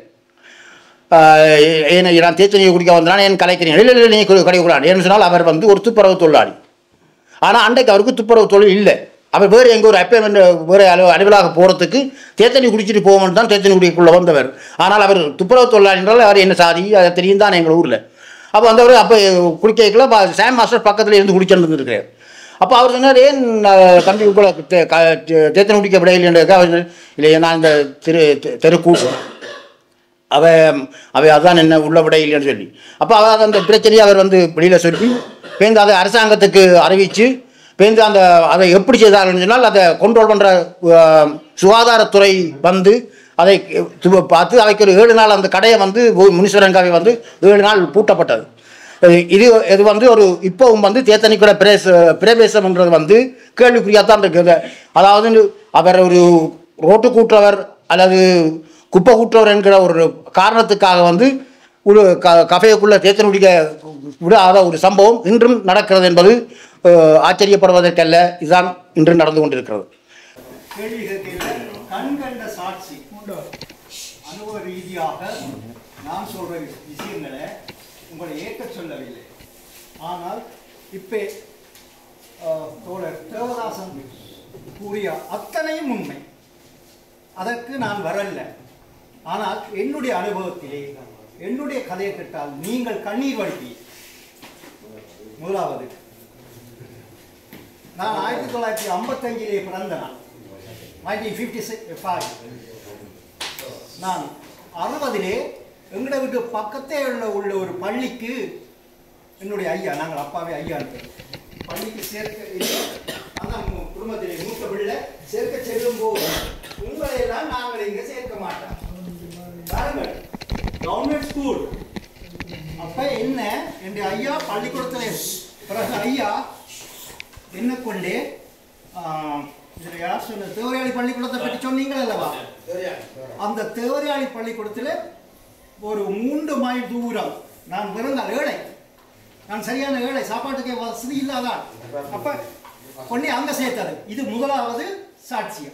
ஏன்னா நான் தேத்தண்ணியை குடிக்க வந்தான் என் கலைக்கிறேன் இல்லை இல்லை நீ கிடைக்கூடாது ஏன்னு சொன்னால் அவர் வந்து ஒரு துப்புரவு தொழிலாளி ஆனால் அன்றைக்கு அவருக்கு துப்புரவு தொழில் இல்லை அவர் வேறு எங்கே ஒரு அப்பேமெண்ட் வேறு அலுவ அலுவலாக போகிறதுக்கு தேத்தண்ணி குடிச்சிட்டு போவோம்னு தான் தேத்தண்ணி குடிக்குள்ளே வந்தவர் ஆனால் அவர் துப்புரவு தொழிலாளி என்றால் அவர் என்ன சாதி அதை தெரியும் தான் எங்கள் ஊரில் அப்போ வந்தவர் அப்போ குடிக்கல சாம் மாஸ்டர் பக்கத்தில் இருந்து குடிச்சுட்டு இருந்திருக்கிறார் அப்போ அவர் சொன்னார் ஏன் நான் தம்பி கூட தே- க- தே- தேத்தண்ணி குடிக்க விடையில்லைன்றதுக்கு அவர் சொன்னார், இல்லை நான் இந்த திரு தெ- தெருக்கு அவ அவ அதான் என்ன உள்ள விட இல்லைன்னு சொல்லி அப்போ அவ அந்த பிரச்சனையை அவர் வந்து வெளியில் சொல்லி பேருந்து அதை அரசாங்கத்துக்கு அறிவித்து பேருந்து அந்த அதை எப்படி செய்தார்கள்னு சொன்னால் அதை கண்ட்ரோல் பண்ணுற சுகாதாரத்துறை வந்து அதை து- பார்த்து அவைக்கு ஒரு ஏழு நாள் அந்த கடையை வந்து முனீஸ்வரங்காவை வந்து ஏழு நாள் பூட்டப்பட்டது இது- இது இது வந்து ஒரு இப்போவும் வந்து தேத்தனிக்கூட பிரேச பிரவேசம்ன்றது வந்து கேள்விக்குறியாக தான் இருக்குது அதாவது அவர் ஒரு ரோட்டு கூட்டுறவர் அல்லது குப்பை கூட்டுறவர் என்கிற ஒரு காரணத்துக்காக வந்து ஒரு க கஃபேக்குள்ளே தேத்தன் குடிக்க விடாத ஒரு சம்பவம் இன்றும் நடக்கிறது என்பது அஹ், ஆச்சரியப்படுவதற்கல்ல இதுதான் இன்று நடந்து கொண்டிருக்கிறது கேள்வி கேட்கையில் கண் கண்ட சாட்சி அனுபவ ரீதியாக நான் சொல்ற விஷயங்களை உங்களை ஏற்க சொல்லவில்லை ஆனால் இப்போ தோழர் தேவதாசன் கூறிய அத்தனையும் உண்மை அதற்கு நான் வரல ஆனால் என்னுடைய அனுபவத்திலே என்னுடைய கதையை கேட்டால் நீங்கள் கண்ணீர் வடிப்பீர் முதலாவது நான் ஆயிரத்தி தொள்ளாயிரத்தி ஐம்பத்தஞ்சிலே பிறந்த நான் நைன்டீன் ஃபிஃப்டி ஃபைவ் நான் அறுபதிலே எங்கட வீட்டு பக்கத்தே உள்ள உள்ள ஒரு பள்ளிக்கு என்னுடைய ஐயா நாங்கள் அப்பாவே ஐயா பள்ளிக்கு சேர்க்க இல்லை. அதான் மு- குடும்பத்திலே மூத்த பிள்ளை சேர்க்க செல்லும் போது உங்களை எல்லாம் நாங்கள் இங்கே சேர்க்க மாட்டோம் பாருங்கள் கவர்மெண்ட் ஸ்கூல் அப்ப என்ன என் ஐயா பள்ளிக்கூடத்தில் பிறகு ஐயா என்ன கொண்டே ஆஹ், இதுல யார் சொன்ன தேவரையாளி பள்ளிக்கூடத்தை பற்றி சொன்னீங்களே அல்லவா அந்த தேவரையாளி பள்ளிக்கூடத்தில் ஒரு மூன்று மைல் தூரம் நான் பிறந்தால் ஏழை நான் சரியான ஏழை சாப்பாட்டுக்கு வசதி இல்லாதான் அப்ப கொண்டே அங்க சேர்த்தது இது முதலாவது சாட்சியம்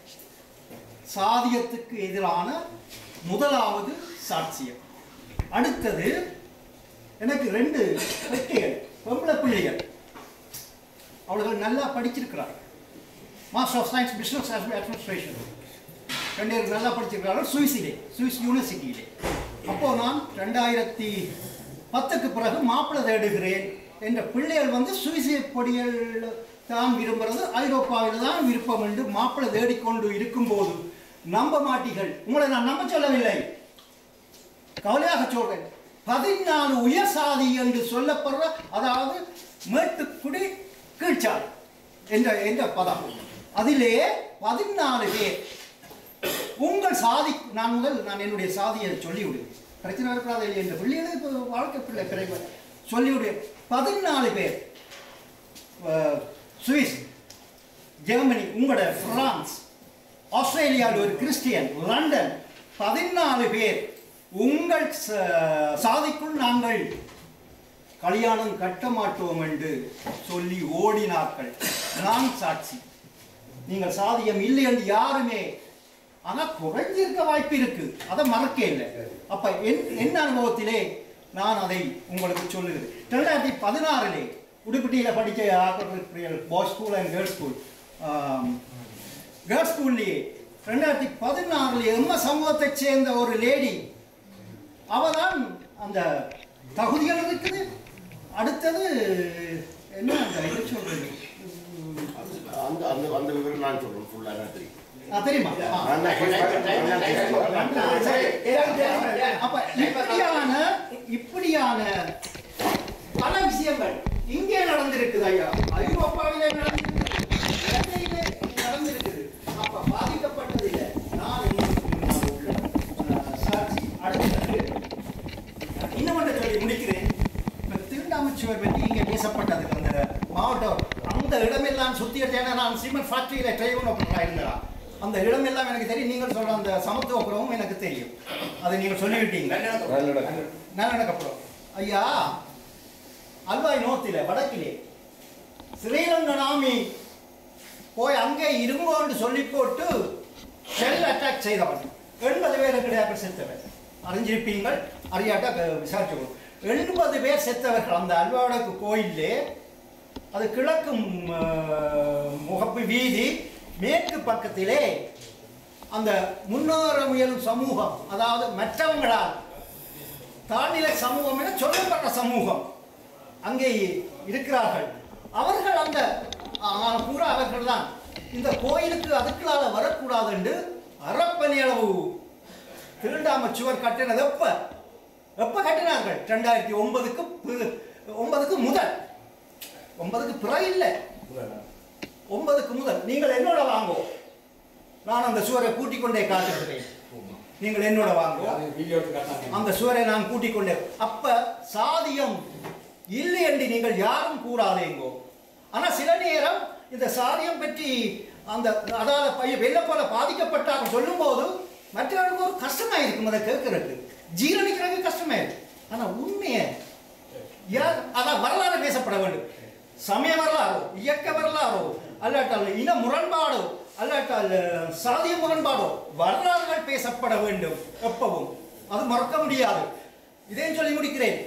சாதியத்துக்கு எதிரான முதலாவது சாட்சியம் அடுத்தது எனக்கு ரெண்டு பெட்டிகள் பொம்பளை பிள்ளைகள் அவர்கள் நல்லா படிச்சிருக்கிறார் master of science business administration ரெண்டு பேரும் நல்லா படிச்சிருக்கிறார்கள் சுவிஸிலே சுவிஸ் யூனிவர்சிட்டியிலே அப்போ நான் ரெண்டாயிரத்தி பத்துக்கு பிறகு மாப்பிள்ளை தேடுகிறேன் என்ற பிள்ளைகள் வந்து சுவிஸ் பொடிகள் தான் விரும்புறது ஐரோப்பாவில் தான் விருப்பம் என்று மாப்பிள்ளை தேடிக்கொண்டு இருக்கும்போது நம்ப மாட்டீர்கள் உங்களை நான் நம்ப சொல்லவில்லை கவலையாக சொல்றேன் பதினாலு உயர் சாதி என்று சொல்லப்படுற அதாவது மேட்டுக்குடி கீழ்ச்சால் என்ற என்ற பதம் அதிலே பதினாலு பேர் உங்கள் சாதி நான் முதல் நான் என்னுடைய சாதியை சொல்லிவிடுவேன் பிரச்சனை இருக்கிறாத இல்லை என்ற பிள்ளைகளுக்கு இப்போ வாழ்க்கை பிள்ளை கிடைப்ப சொல்லிவிடுவேன் பதினாலு பேர் அஹ், சுவிஸ் ஜெர்மனி உங்களோட பிரான்ஸ் ஆஸ்திரேலியாவில் ஒரு கிறிஸ்டியன் லண்டன் பதினாலு பேர் உங்கள் ச- சாதிக்குள் நாங்கள் கல்யாணம் கட்ட மாட்டோம் என்று சொல்லி ஓடினார்கள் நான் சாட்சி நீங்கள் சாதியம் இல்லை என்று யாருமே ஆனா குறைஞ்சிருக்க வாய்ப்பு இருக்கு அதை மறக்க இல்லை அப்ப என் என் அனுபவத்திலே நான் அதை உங்களுக்கு சொல்லுகிறேன் ரெண்டாயிரத்தி பதினாறிலே உடுப்பிட்டியில படிக்க boys school and girls school girls ஸ்கூல்லையே ரெண்டாயிரத்தி பதினாறுல எம்ம சமூகத்தைச் சேர்ந்த ஒரு லேடி அவதான் அந்த தகுதிகள் இருக்குது அடுத்தது என்ன அந்த இது சொல்றது அந்த அந்த அந்த விவரம் நான் சொல்றேன் ஃபுல்லா நான் தெரியும் ஆ, தெரியுமா ஆ. நான் தான் கேட்பேன். நான் கேட்பேன். சரி. அப்ப இப்படியான இப்படியான பல விஷயங்கள் இங்கே நடந்திருக்குது ஐயா ஐரோப்பாவிலே நடந்திருக்குது இலங்கையிலே நடந்திருக்குது அப்ப பாதிக்கப்பட்டதில்லை நான் உங்களுக்கு முன்னால் உள்ள, அஹ், சாட்சி அடுத்தது இன்னும் ஒன்றை சொல்லி முடிக்கிறேன் இப்ப திருண்டாமச்சுவர் பற்றி இங்கே பேசப்பட்டது அந்த மாவட்டம் அந்த இடமெல்லாம் சுத்தி ஏன்னா நான் சிமெண்ட் ஃபேக்டரியில டிரைவர் ஓப்பனராக இருந்தா அந்த இடமெல்லாம் எனக்கு தெரியும் நீங்கள் சொல்ற அந்த சமத்துவபுரமும் எனக்கு தெரியும் அதை நீங்கள் சொல்லிவிட்டீங்க நல்லடக்கப்புறம் ஐயா அல்வாய் நோத்தில வடக்கிலே ஸ்ரீரங்கநாமி போய் அங்கே இருங்கோன்னு சொல்லி போட்டு ஷெல் அட்டாக் செய்தவன் எண்பது பேர் கிடையாது செத்தவர் அறிஞ்சிருப்பீங்கள் அறியாட்டா க- விசாரிச்சுக்கணும் எண்பது பேர் செத்தவர்கள் அந்த அல்வாடக்கு கோயிலே அது கிழக்கு ம், அஹ், முகப்பு வீதி மேற்கு பக்கத்திலே அந்த முன்னேற முயலும் சமூகம் அதாவது மற்றவங்களால் தாழ்நிலை சமூகம் என சொல்லப்பட்ட சமூகம் அங்கே இருக்கிறார்கள் அவர்கள் அந்த ஆ, பூரா அவர்கள் தான் இந்த கோயிலுக்கு அதுக்குள்ளால வரக்கூடாது என்று அறப்பணி அளவு திருண்டாம சுவர் கட்டினது எப்ப எப்ப கட்டினார்கள் ரெண்டாயிரத்தி ஒன்பதுக்கு பி- ஒன்பதுக்கு முதல் ஒன்பதுக்கு பிற இல்லை ஒன்பதுக்கு முதல் நீங்கள் என்னோட வாங்கோ நான் அந்த சுவரை கூட்டிக் கொண்டே காட்டுகிறேன் நீங்கள் என்னோட வாங்கோ அந்த சுவரை நான் கூட்டிக் கொண்டே அப்ப சாதியம் இல்லை என்று நீங்கள் யாரும் கூறாதேங்கோ ஆனா சில நேரம் இந்த சாதியம் பற்றி அந்த அதால பைய- வெள்ள போல பாதிக்கப்பட்டார்கள் சொல்லும்போது மற்றவர்களுக்கு ஒரு கஷ்டமா இருக்கும் அதை கேட்கறதுக்கு ஜீரணிக்கிறதுக்கு கஷ்டமா இருக்கு ஆனா உண்மையை யார் அதான் வரலாறு பேசப்பட வேண்டும் சமய வரலாறோ இயக்க வரலாறோ அல்லாட்டால் இன முரண்பாடோ அல்லாட்டால் சாதிய முரண்பாடோ வரலாறுகள் பேசப்பட வேண்டும் எப்பவும் அது மறக்க முடியாது இதையும் சொல்லி முடிக்கிறேன்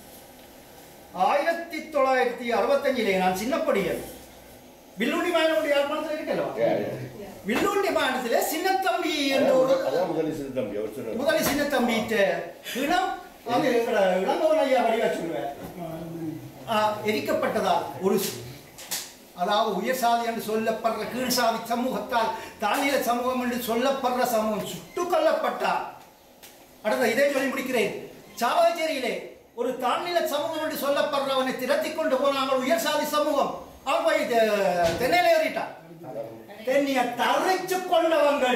ஆயிரத்தி தொள்ளாயிரத்தி அறுபத்தஞ்சிலே நான் சின்னப்படியன் வில்லுண்டி மாயனுடைய யாழ்ப்பாணத்தில் இருக்கல்லவா வில்லுண்டி மாநிலத்திலே சின்னத்தம்பி என்ற ஒரு அதான் முதலில் சிறு தம்பி அவர் சொன்னார் முதலி சின்னத்தம்பிட்ட இடம் அது இளங்கோவன் ஐயா வடிவா சொல்லுவேன் ஆ, எரிக்கப்பட்டதா ஒரு ஸ்- அதாவது உயர் சாதி என்று சொல்லப்படுற கீழ் சாதி சமூகத்தால் தானியல சமூகம் என்று சொல்லப்படுற சமூகம் சுட்டுக் கொல்லப்பட்டார் அடுத்த இதை சொல்லி முடிக்கிறேன் சாவகச்சேரியிலே ஒரு தாழ்நில சமூகம் என்று சொல்லப்படுறவனை திரட்டி கொண்டு போனாங்க உயர் சாதி சமூகம் அவன் போய் தெ- தென்னையில ஏறிட்டான் தென்னிய தரைச்சு கொண்டவங்கள்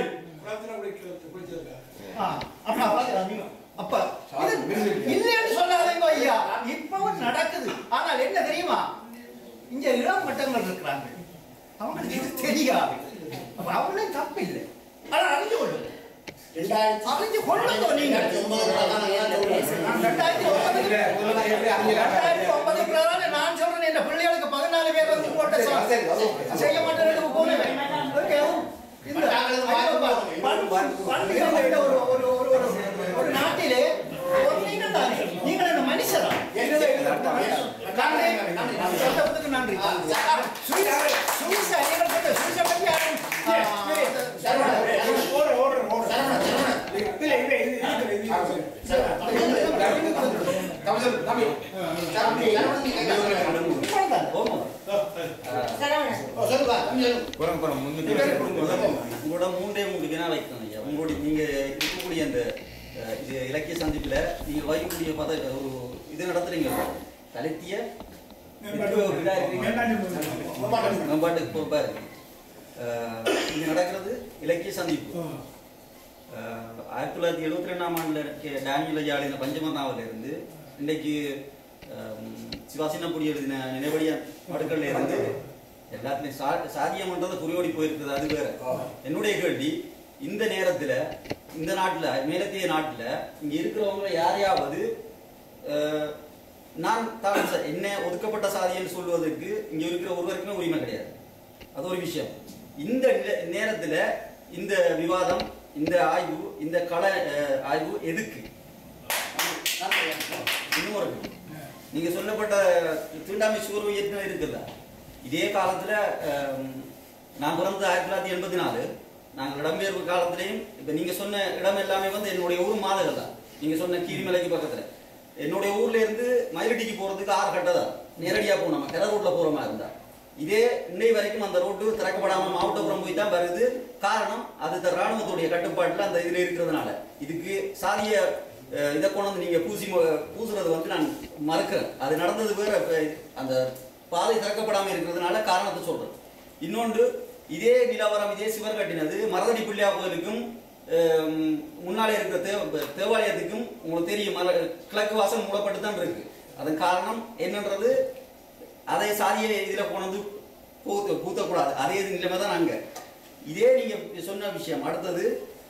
ஆ, அப்ப பாத்தீங்களா நீங்க? அப்ப இது இல்லைன்னு சொல்லாதீங்க ஐயா இப்பவும் நடக்குது ஆனால் என்ன தெரியுமா இங்க இளம் மட்டங்கள் இருக்கிறாங்க அவங்களுக்கு இது தெரியாது அப்ப அவங்களே தப்பு இல்லை ஆனா அறிஞ்சு கொள்ளுங்க அறிஞ்சு கொள்ளுங்க நீங்க நான் ரெண்டாயிரத்தி ஒன்பதுல ரெண்டாயிரத்தி ஒன்பதுக்கு பிறகு நான் சொல்றேன் என் பிள்ளைகளுக்கு பதினாலு பேர் வந்து போட்ட சா- செய்ய மாட்டேன்னு போனேன் ஓகே இந்த பண்- பண்புகள் கொண்ட ஒரு ஒரு ஒரு ஒரு ஒரு நாட்டிலே ஒரு நீங்கள் தானே நீங்கள் என்ன மனுஷரா நன்றி சட்டத்துக்கு நன்றி சுவிஸ் சுவிஸ் நீங்கள் சொன்ன சுவிஸை பற்றி யாரும் உங்களோட மூன்றே மூன்று வினா வைக்கணும் ஐயா உங்களுடைய நீங்க இருக்கக்கூடிய அந்த அஹ், இது இலக்கிய சந்திப்புல நீங்க வைக்கக்கூடிய பத ஒரு இது நடத்துறீங்க தலித்திய விழா இருக்கீங்க. மேம்பாட்டுக்கு பொறுப்பா இருக்கு அஹ், இங்க நடக்கிறது இலக்கிய சந்திப்பு அஹ், ஆயிரத்தி தொள்ளாயிரத்தி எழுபத்தி ரெண்டாம் ஆண்டுல இருக்க டேனியல் ஐயா எழுதின பஞ்சமர்ணாவில இருந்து இன்னைக்கு அஹ், சிவாசினப்புடி எழுதின நினைவடிய அடுக்கல்ல இருந்து எல்லாத்துலயும் சா சாதியம்ன்றது குறியோடி போயிருக்குது அது வேற என்னுடைய கேள்வி இந்த நேரத்துல இந்த நாட்டுல மேலத்திய நாட்டுல இங்க இருக்கிறவங்க யாரையாவது அஹ், நான் தான் ச- என்ன ஒதுக்கப்பட்ட சாதின்னு சொல்வதற்கு இங்க இருக்கிற ஒருவருக்குமே உரிமை கிடையாது அது ஒரு விஷயம் இந்த நில- நேரத்துல இந்த விவாதம் இந்த ஆய்வு இந்த கள அஹ், ஆய்வு எதுக்கு இன்னும் ஒரு நீங்க சொல்லப்பட்ட தீண்டாமை சூர்வு இயக்கம் இருக்குல்ல இதே காலத்துல அஹ், நான் பிறந்தது ஆயிரத்தி தொள்ளாயிரத்தி எண்பத்தி நாலு நாங்கள் இடம்பெயர்வு காலத்திலையும் இப்ப நீங்க சொன்ன இடம் எல்லாமே வந்து என்னுடைய ஊர் மாதகள் தான் நீங்க சொன்ன கீரிமலைக்கு பக்கத்துல என்னுடைய ஊர்ல இருந்து மயிலட்டிக்கு போறதுக்கு ஆறு கட்டதா நேரடியா போனோம் கிணறு ரோட்ல போற மாதிரி இருந்தா இதே இன்னை வரைக்கும் அந்த ரோட்டு திறக்கப்படாம மாவட்டப்புறம் போய் தான் வருது காரணம் அது இந்த ராணுவத்துடைய கட்டுப்பாட்டுல அந்த இதுல இருக்கிறதுனால இதுக்கு சாதிய அஹ், இதை கொண்டு வந்து நீங்க பூசி மு- பூசுறது வந்து நான் மறுக்கிறேன் அது நடந்தது வேற இப்ப அந்த பாதை திறக்கப்படாம இருக்கிறதுனால காரணத்தை சொல்றேன் இன்னொன்று இதே நிலவரம் இதே சிவர் கட்டினது மரதடி பிள்ளையா கோயிலுக்கும் அஹ், முன்னாலே இருக்கிற தேவ தேவாலயத்துக்கும் உங்களுக்கு தெரியும் மர கிழக்கு வாசல் மூடப்பட்டு தான் இருக்கு அதன் காரணம் என்னன்றது அதை சாதிய இதுல போனது பூத்த பூத்தக்கூடாது அதே நிலைமை தான் நாங்க இதே நீங்க சொன்ன விஷயம் அடுத்தது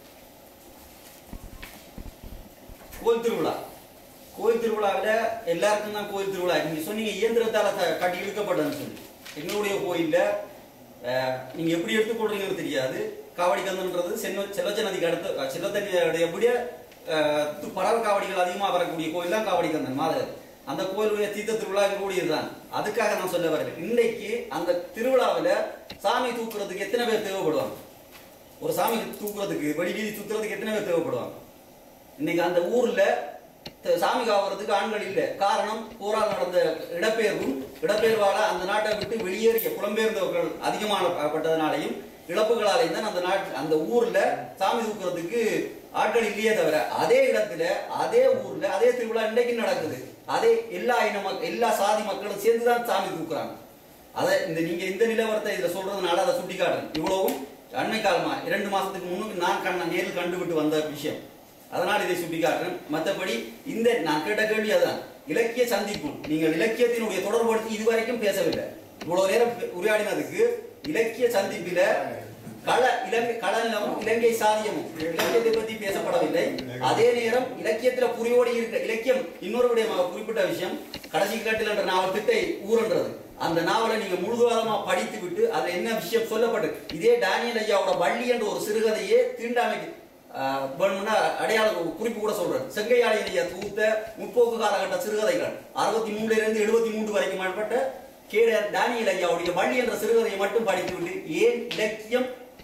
கோயில் திருவிழா கோயில் திருவிழாவில் எல்லாருக்கும் தான் கோயில் திருவிழா நீங்க சொன்னீங்க இயந்திரத்தால த- கட்டி இழுக்கப்பட்டதுன்னு சொல்லி எங்களுடைய கோயில்ல அஹ், நீங்க எப்படி எடுத்துக்கொள்றீங்கன்னு தெரியாது காவடி கந்தன்றது செல்வ செல்லச்ச நதிக்கு அடுத்து அஹ், செல்லத்தண்ணியுடைய எப்படிய பறவை காவடிகள் அதிகமாக வரக்கூடிய கோயில் தான் காவடி கந்தன் மாதர் அந்த கோயிலுடைய தீர்த்த திருவிழா கூடியதுதான் அதுக்காக நான் சொல்ல வரேன் இன்னைக்கு அந்த திருவிழாவில் சாமி தூக்குறதுக்கு எத்தனை பேர் தேவைப்படுவாங்க ஒரு சாமி தூக்குறதுக்கு வெடி வீதி சுத்துறதுக்கு எத்தனை பேர் தேவைப்படுவாங்க இன்னைக்கு அந்த ஊர்ல த- சாமி காவறதுக்கு ஆண்கள் இல்ல காரணம் போரால் நடந்த இடப்பெயர்வும் இடப்பெயர்வால அந்த நாட்டை விட்டு வெளியேறிய புலம்பெயர்ந்தவர்கள் அதிகமானப்பட்டதுனாலையும் இழப்புகளாலையும் தான் அந்த நாட்டு அந்த ஊர்ல சாமி தூக்குறதுக்கு ஆட்கள் இல்லையே தவிர அதே இடத்துல அதே ஊர்ல அதே திருவிழா இன்னைக்கு நடக்குது அதே எல்லா இன மக் எல்லா சாதி மக்களும் சேர்ந்து தான் சாமி தூக்குறாங்க அதை இந்த நீங்க இந்த நிலவரத்தை இதுல சொல்றதுனால அதை சுட்டி காட்டுறேன் இவ்வளவும் அண்மை காலமா இரண்டு மாசத்துக்கு முன்னுக்கு நான் கண்ண நேரில் கண்டுவிட்டு வந்த விஷயம் அதனால் இதை சுட்டி காட்டுறேன் மற்றபடி இந்த நான் கேட்ட கேள்வி அதுதான் இலக்கிய சந்திப்பு நீங்கள் இலக்கியத்தினுடைய தொடர்படுத்தி இதுவரைக்கும் பேசவில்லை இவ்வளவு நேரம் பே- உரையாடினதுக்கு இலக்கிய சந்திப்பில கள இலங்கை களநிலமும் இலங்கை சாதியமும் இலக்கியத்தை பத்தி பேசப்படவில்லை அதே நேரம் இலக்கியத்துல புரியோடி இருக்க இலக்கியம் இன்னொரு விடயமாக குறிப்பிட்ட விஷயம் கடைசி கிழட்டில் என்ற நாவல் திட்டை ஊரன்றது அந்த நாவலை நீங்க முழுவதுமா படித்து விட்டு அதுல என்ன விஷயம் சொல்லப்பட்டு இதே டேனியல் ஐயாவோட வள்ளி என்ற ஒரு சிறுகதையே தீண்டாமைக்கு ஆஹ், வேணும்னா அடையாள குறிப்பு கூட சொல்றேன் செங்கையாளி ஐயா தூத்த முற்போக்கு காலகட்ட சிறுகதைகள் அறுபத்தி மூணுல இருந்து எழுபத்தி மூன்று வரைக்கும் மேற்பட்ட கே டேனியல் ஐயாவுடைய வள்ளி என்ற சிறுகதையை மட்டும் படித்துவிட்டு ஏன் இலக்கியம்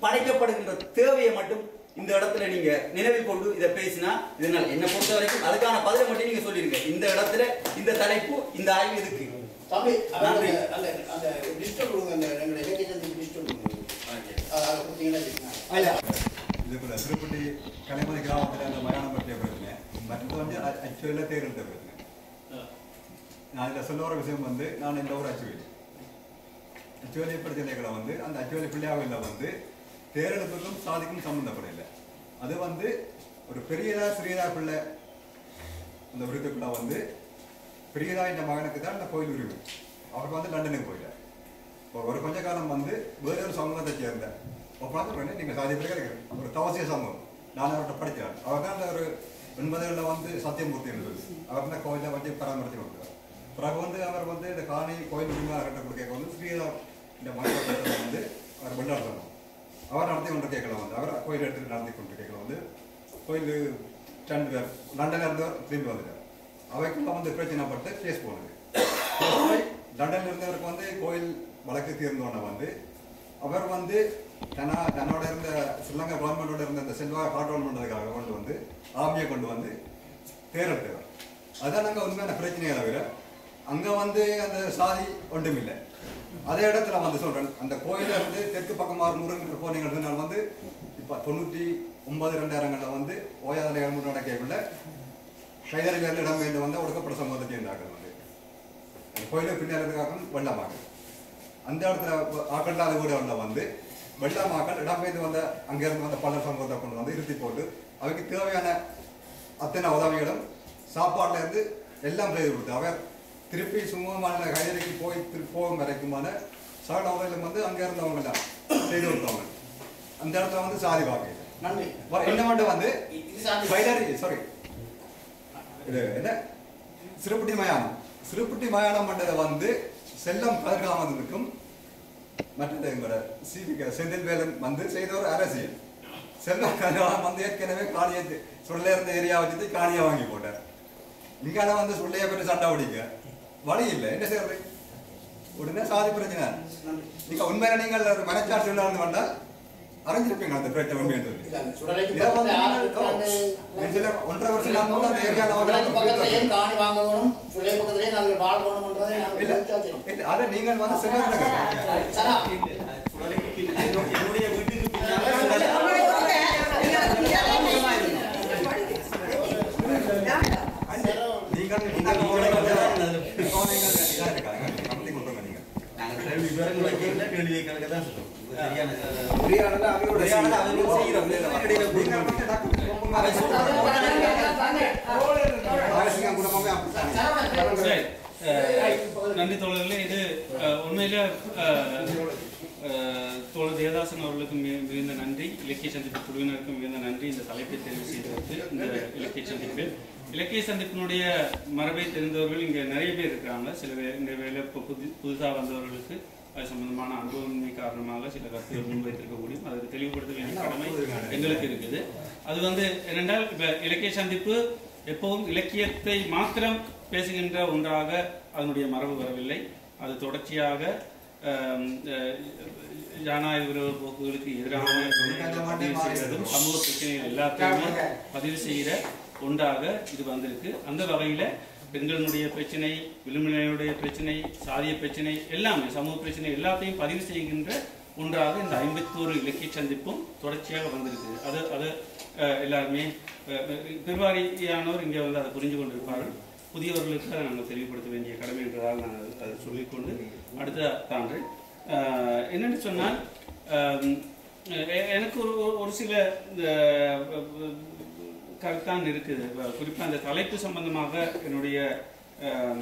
படைக்கப்படுகின்ற தேவையை மட்டும் இந்த இடத்துல நீங்க நினைவில் கொண்டு இதை பேசினா இதனால் என்னை பொறுத்த வரைக்கும் அதுக்கான பதிலை மட்டும் நீங்க சொல்லிருங்க இந்த இடத்துல இந்த தலைப்பு இந்த ஆய்வு இதுக்கு தம்பி நன்றி. அந்த அந்த அந்த லிஸ்ட் கொடுங்க அந்த எங்களுடைய இலக்கியத்தின் லிஸ்ட் கொடுங்க அதை கொடுத்தீங்கன்னா வச்சுக்கோங்க. இதுக்குள்ள திருப்பதி கலைமதி கிராமத்தில் அந்த மயானம் பற்றிய பிரச்சனை மற்றது வந்து ஆக்சுவலில் தேர்ந்த பிரச்சனை நான் இதில் சொல்ல வர விஷயம் வந்து நான் இந்த ஊர் அச்சுவேலி அச்சுவேலி பிரச்சனைகளை வந்து அந்த அச்சுவேலி பிள்ளையாவில் வந்து தேரெடுப்புக்கும் சாதிக்கும் சம்மந்தப்படலை அது வந்து ஒரு பெரியதா சிறியதா பிள்ளை அந்த விருதுக்குள்ள வந்து பெரியதா இந்த மகனுக்கு தான் இந்த கோயில் உரிமை அவர் வந்து லண்டனுக்கு போயிட்டார் இப்போ ஒரு கொஞ்ச காலம் வந்து வேற ஒரு சமூகத்தை சேர்ந்த இப்போ பார்த்துருக்கேன் நீங்கள் சாதி பேர் கிடைக்கிறேன் ஒரு தவசிய சமூகம் நான் அவர்கிட்ட படிக்கிறேன் அவர் தான் அந்த ஒரு எண்பதுகளில் வந்து சத்தியமூர்த்தி என்று சொல்லி அவர் தான் கோயிலை வச்சு பராமரித்து கொடுத்தார் பிறகு வந்து அவர் வந்து இந்த காணி கோயில் உரிமை கட்ட கொடுக்க வந்து ஸ்ரீதா இந்த மனித வந்து அவர் கொண்டாடுறாங்க அவர் நடத்தி கொண்டு கேட்கல வந்து அவர் கோயில் எடுத்து நடத்தி கொண்டு கேட்கல வந்து கோயில் ரெண்டு பேர் லண்டன்ல இருந்தவர் திரும்பி வந்துட்டார் அவைக்குள்ள வந்து பிரச்சனைப்பட்டு கேஸ் போனது கேஸ் போய் லண்டன்ல இருந்தவருக்கு வந்து கோயில் வழக்கு தீர்ந்தோடனே வந்து அவர் வந்து தன்னா தன்னோட இருந்த ஸ்ரீலங்கா கவர்மெண்டோட இருந்த அந்த செல்வா காட்டோன் பண்ணுறதுக்காக கொண்டு வந்து ஆர்மியை கொண்டு வந்து தேர்ந்தெடுத்தவர் அதான் நாங்கள் உண்மையான பிரச்சனையை தவிர அங்கே வந்து அந்த சாதி ஒன்றுமில்லை அதே இடத்துல வந்து சொல்றேன் அந்த கோயில இருந்து தெற்கு பக்கமாக முருகன் போனீங்கன்னா நான் வந்து இப்போ தொண்ணூற்றி ஒன்பது ரெண்டாயிரங்களில் வந்து ஓயாத இடமுறை நடக்கக்குள்ள கைதறிகள் இடம் வேண்டும் வந்து ஒடுக்கப்பட்ட சமூகத்தை சேர்ந்தாக்கள் வந்து அந்த கோயிலுக்கு பின்னால் இருக்காக்க வெள்ளமாக்கள் அந்த இடத்துல ஆக்கண்டாத வீடுகளில் வந்து வெள்ளமாக்கள் இடம்பெயர்ந்து வந்த அங்கேருந்து வந்த பல சமூகத்தை கொண்டு வந்து இருத்தி போட்டு அவைக்கு தேவையான அத்தனை உதவிகளும் சாப்பாடுல இருந்து எல்லாம் செய்து கொடுத்து அவர் திருப்பி சுமூகமான கைதறிக்கு போய் திருப்பி போகும் வரைக்குமான சகல உதவிகளும் வந்து அங்கே இருந்தவங்க எல்லாம் செய்து கொடுத்தவங்க அந்த இடத்துல வந்து சாதி பார்க்க நன்றி என்ன மட்டும் வந்து இது சாதி கைதறி சாரி இது என்ன சிறுப்புட்டி மயானம் சிறுப்புட்டி மயானம் பண்றதை வந்து செல்லம் கதிர்காமத்துக்கும் மற்றது எங்களோட சிவிக செந்தில் வேலன் வந்து செய்த ஒரு அரசியல் செல்லம் கதிர்காமம் வந்து ஏற்கனவே காணியை சொல்ல இருந்த ஏரியா வச்சுட்டு காணியை வாங்கி போட்டார் இங்கால வந்து சொல்லைய பெற்று சண்டை பிடிக்க வழி இல்லை என்ன செய்யறது உடனே சாதி பிரச்சனை நீங்க உண்மையில நீங்கள் ஒரு மனச்சாட்சி இல்லாமல் வந்தால் அறிஞ்சிருப்பீங்க அந்த பிரச்சனை உண்மையை சொல்லி இல்ல, அந்த சுடலைக்கு இதை வந்து பக்கத்துல நீங்கள் ஆறு ஓ, இருக்காங்க. இதுல ஒன்றரை வருஷம் நான் கூட அந்த ஏரியால சுடலைக்கு பக்கத்துல ஏன் வந்து காணி வாங்கணும் சுடலை பக்கத்துலயே நாங்கள் வாழ போகணும்ன்றதை நாங்கள் இல்ல, விசாரிக்கிறோம். இல்ல, அதை நீங்கள் வந்து சிலர் சரா சுடலைக்கு பின்னால் என்னுடைய வீட்டுக்கு பின்னால் நீங்கள் நீங்கள் இதா இருக்காங்க கம்பெனி கொடுங்க நீங்க நாங்கள் கேள்வி விவரங்களை கேட்கல கேள்வி கேட்கறதுக்கு தான் சொல்றோம் இது சரியான உரையாடல அவரோட உரையாடல அவரோட செய்கிறோம். இடையில நீங்கள் வந்து டக்கு அதை சொல்றாங்க. அரசியல் குடும்பமே அப்படித்தான். சரி. அஹ், நன்றி தோழர்களே இது அஹ், உண்மையில அஹ், அஹ், தோழர் தேவதாசன் அவர்களுக்கும் மிக- மிகுந்த நன்றி இலக்கிய சந்திப்பு குழுவினருக்கும் மிகுந்த நன்றி இந்த தலைப்பை தேர்வு செய்ததற்கு இந்த இலக்கிய சந்திப்பில் இலக்கிய சந்திப்பினுடைய மரபை தெரிந்தவர்கள் இங்கே நிறைய பேர் இருக்கிறாங்க சில பேர் இந்த வேலை இப்போ புது புதுசாக வந்தவர்களுக்கு அது சம்பந்தமான அனுபவமின்மை காரணமாக சில கருத்துக்கள் முன்வைத்திருக்க முடியும் அதுக்கு தெளிவுபடுத்த வேண்டிய கடமை எங்களுக்கு இருக்குது அது வந்து என்னென்றால் இப்போ இலக்கிய சந்திப்பு எப்பவும் இலக்கியத்தை மாத்திரம் பேசுகின்ற ஒன்றாக அதனுடைய மரபு வரவில்லை அது தொடர்ச்சியாக ஆம், அஹ், ஜனநாயக விரோத போக்குகளுக்கு எதிரான கொள்கைகளை பதிவு செய்கிறதும் சமூக பிரச்சனைகள் எல்லாத்தையுமே பதிவு செய்கிற ஒன்றாக இது வந்திருக்கு அந்த வகையில பெண்களுடைய பிரச்சனை விளிம்பினுடைய பிரச்சனை சாதிய பிரச்சனை எல்லாமே சமூக பிரச்சனை எல்லாத்தையும் பதிவு செய்கின்ற ஒன்றாக இந்த ஐம்பத்தோரு இலக்கிய சந்திப்பும் தொடர்ச்சியாக வந்திருக்கு அது அது அஹ், எல்லாருமே அஹ், அஹ், பெருவாரியானோர் இங்கே வந்து அதை புரிஞ்சு கொண்டிருப்பார்கள் புதியவர்களுக்கு அதை நாங்கள் தெளிவுபடுத்த வேண்டிய கடமை என்றதால் நான் அதை- அதை சொல்லிக்கொண்டு அடுத்த தாண்டு அஹ், என்னன்னு சொன்னால் அஹ், எ- எனக்கு ஒரு ஒரு- ஒரு சில இந்த கருத்தான் இருக்குது குறிப்பாக அந்த தலைப்பு சம்பந்தமாக என்னுடைய அஹ்,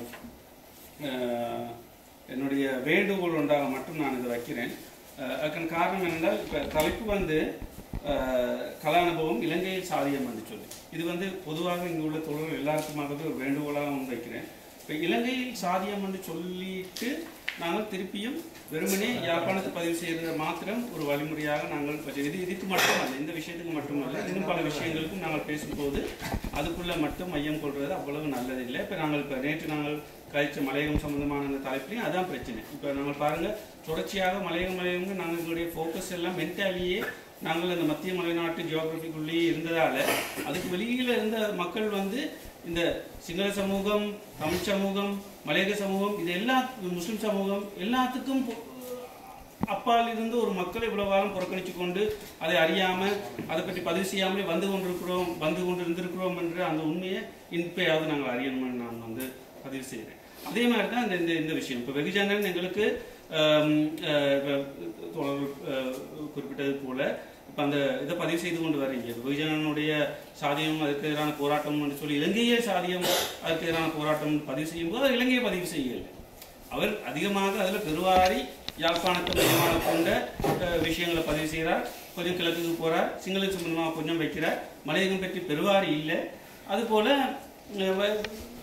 அஹ், என்னுடைய வேண்டுகோள் ஒன்றாக மட்டும் நான் இதை வைக்கிறேன் அஹ், அதுக்கான காரணம் என்னென்றால் இப்போ தலைப்பு வந்து அஹ், கலானுபவம் இலங்கையில் சாதியம் என்று சொல்லி இது வந்து பொதுவாக இங்கு உள்ள தொழில்கள் எல்லாருக்குமாகவே ஒரு வேண்டுகோளாக முன் வைக்கிறேன் இப்போ இலங்கையில் சாதியம் என்று சொல்லிட்டு நாங்கள் திருப்பியும் வெறுமனே யாழ்ப்பாணத்தை பதிவு செய்கிறது மாத்திரம் ஒரு வழிமுறையாக நாங்கள் வச்சு- இது இதுக்கு மட்டுமல்ல இந்த விஷயத்துக்கு மட்டுமல்ல இன்னும் பல விஷயங்களுக்கும் நாங்கள் பேசும்போது அதுக்குள்ள மட்டும் மையம் கொள்வது அவ்வளவு நல்லதில்லை இப்போ நாங்கள் இப்போ நேற்று நாங்கள் கழிச்ச மலையகம் சம்பந்தமான அந்த தலைப்புலையும் அதான் பிரச்சனை இப்போ நம்ம பாருங்க தொடர்ச்சியாக மலையகம் மலையகம் நாங்கள் எங்களுடைய ஃபோக்கஸ் எல்லாம் மென்டாலியே நாங்கள் இந்த மத்திய மலைநாட்டு ஜியோகிராஃபிக்குள்ளேயே இருந்ததால அதுக்கு வெளியில இருந்த மக்கள் வந்து இந்த சிங்கள சமூகம் தமிழ் சமூகம் மலையக சமூகம் இது எல்லா முஸ்லிம் சமூகம் எல்லாத்துக்கும் பொ- அப்பால் இருந்து ஒரு மக்களை இவ்வளவு காலம் புறக்கணித்து கொண்டு அதை அறியாம அதை பற்றி பதிவு செய்யாமலே வந்து கொண்டிருக்கிறோம் வந்து கொண்டு இருந்திருக்கிறோம் என்ற அந்த உண்மையை இப்பயாவது நாங்கள் அறியணும்னு நான் வந்து பதிவு செய்கிறேன் அதே மாதிரி தான் இந்த இந்த இந்த விஷயம் இப்போ வெகுஜனன் எங்களுக்கு ஆம், அஹ், இப்ப தோழர் அஹ், குறிப்பிட்டது போல இப்போ அந்த இதை பதிவு செய்து கொண்டு வரீங்க இப்ப வெகுஜனனுடைய சாதியம் அதுக்கு எதிரான போராட்டம் என்று சொல்லி இலங்கையே சாதியம் அதுக்கு எதிரான போராட்டம் பதிவு செய்யும்போது அவர் இலங்கையை பதிவு செய்யலை அவர் அதிகமாக அதில் பெருவாரி யாழ்ப்பாணத்தை மையமாக கொண்ட அஹ், விஷயங்களை பதிவு செய்கிறார் கொஞ்சம் கிழக்குக்கு போறார் சிங்கள சம்பந்தமாக கொஞ்சம் வைக்கிறார் மலையகம் பற்றி பெருவாரி இல்லை அதுபோல அஹ், வ-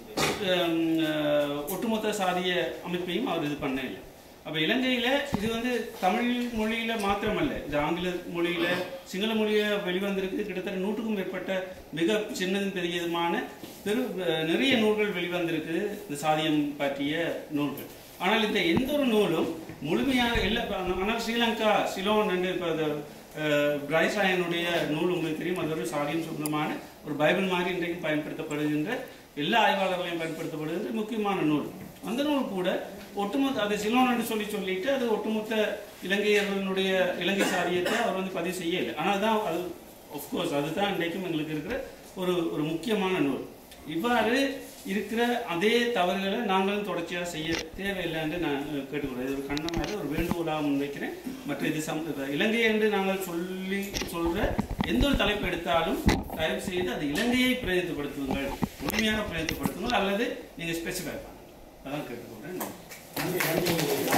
அஹ், அஹ், ஒட்டுமொத்த சாதிய அமைப்பையும் அவர் இது பண்ண இல்லை அப்ப இலங்கையில இது வந்து தமிழ் மொழியில மாத்திரமல்ல இது ஆங்கில மொழியில சிங்கள மொழியில வெளிவந்திருக்கு கிட்டத்தட்ட நூற்றுக்கும் மேற்பட்ட மிக சின்னதும் பெரியதுமான பெரு அஹ் நிறைய நூல்கள் வெளிவந்திருக்கு இந்த சாதியம் பற்றிய நூல்கள் ஆனால் இந்த எந்த ஒரு நூலும் முழுமையாக இல்லை ஆனால் ஸ்ரீலங்கா சிலோன் என்று இப்போ பிரைஸ்லாயனுடைய நூல் உங்களுக்கு தெரியும் அது ஒரு சாதியம் சொந்தமான ஒரு பைபிள் மாதிரி இன்றைக்கு பயன்படுத்தப்படுகின்ற எல்லா ஆய்வாளர்களையும் பயன்படுத்தப்படுகின்ற முக்கியமான நூல் அந்த நூல் கூட ஒட்டுமொத்த அது சிலோன் என்று சொல்லி சொல்லிட்டு அது ஒட்டுமொத்த இலங்கையர்களுடைய இலங்கை சாதியத்தை அவர் வந்து பதிவு செய்யலை ஆனால் தான் அது ஆஃப்கோர்ஸ் அதுதான் இன்றைக்கும் எங்களுக்கு இருக்கிற ஒரு ஒரு முக்கியமான நூல் இவ்வாறு இருக்கிற அதே தவறுகளை நாங்களும் தொடர்ச்சியாக செய்ய தேவையில்லை என்று நான் அஹ், கேட்டுக்கொள்கிறேன் இது ஒரு கண்ணமாக ஒரு வேண்டுகோளாக முன்வைக்கிறேன் மற்ற இது சம் இப்ப இலங்கை என்று நாங்கள் சொல்லி சொல்ற எந்த ஒரு தலைப்பு எடுத்தாலும் தயவு செய்து அது இலங்கையை பிரதிநிதிப்படுத்துங்கள் முழுமையாக பிரதிநிதிப்படுத்துங்கள் அல்லது நீங்கள் ஸ்பெசிஃபை பண்ணுங்க அதான் கேட்டுக்கொள்கிறேன் நன்றி.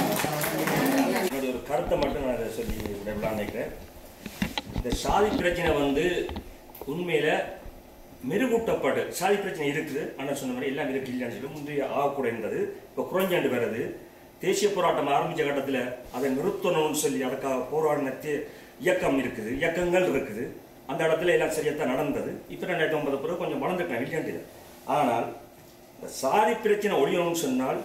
என்னுடைய ஒரு கருத்தை மட்டும் நான் இதை சொல்லி விடலாம் நினைக்கிறேன் இந்த சாதி பிரச்சனை வந்து உண்மையில மெருகூட்டப்பட்டு சாதி பிரச்சனை இருக்குது ஆனால் சொன்ன மாதிரி எல்லாம் இருக்கு இல்லைன்னு சொல்லி முந்தைய ஆகக்கூட இருந்தது இப்போ குறைஞ்சாண்டு வருது தேசிய போராட்டம் ஆரம்பித்த கட்டத்தில் அதை நிறுத்தணும்னு சொல்லி அதுக்காக போராடின தே- இயக்கம் இருக்குது இயக்கங்கள் இருக்குது அந்த இடத்துல எல்லாம் சரியாத்தான் நடந்தது இப்போ ரெண்டாயிரத்தி ஒன்பது பிறகு கொஞ்சம் வளர்ந்துருக்கலாம் இல்லையாண்டு ஆனால் இந்த சாதி பிரச்சனை ஒழியணும்னு சொன்னால்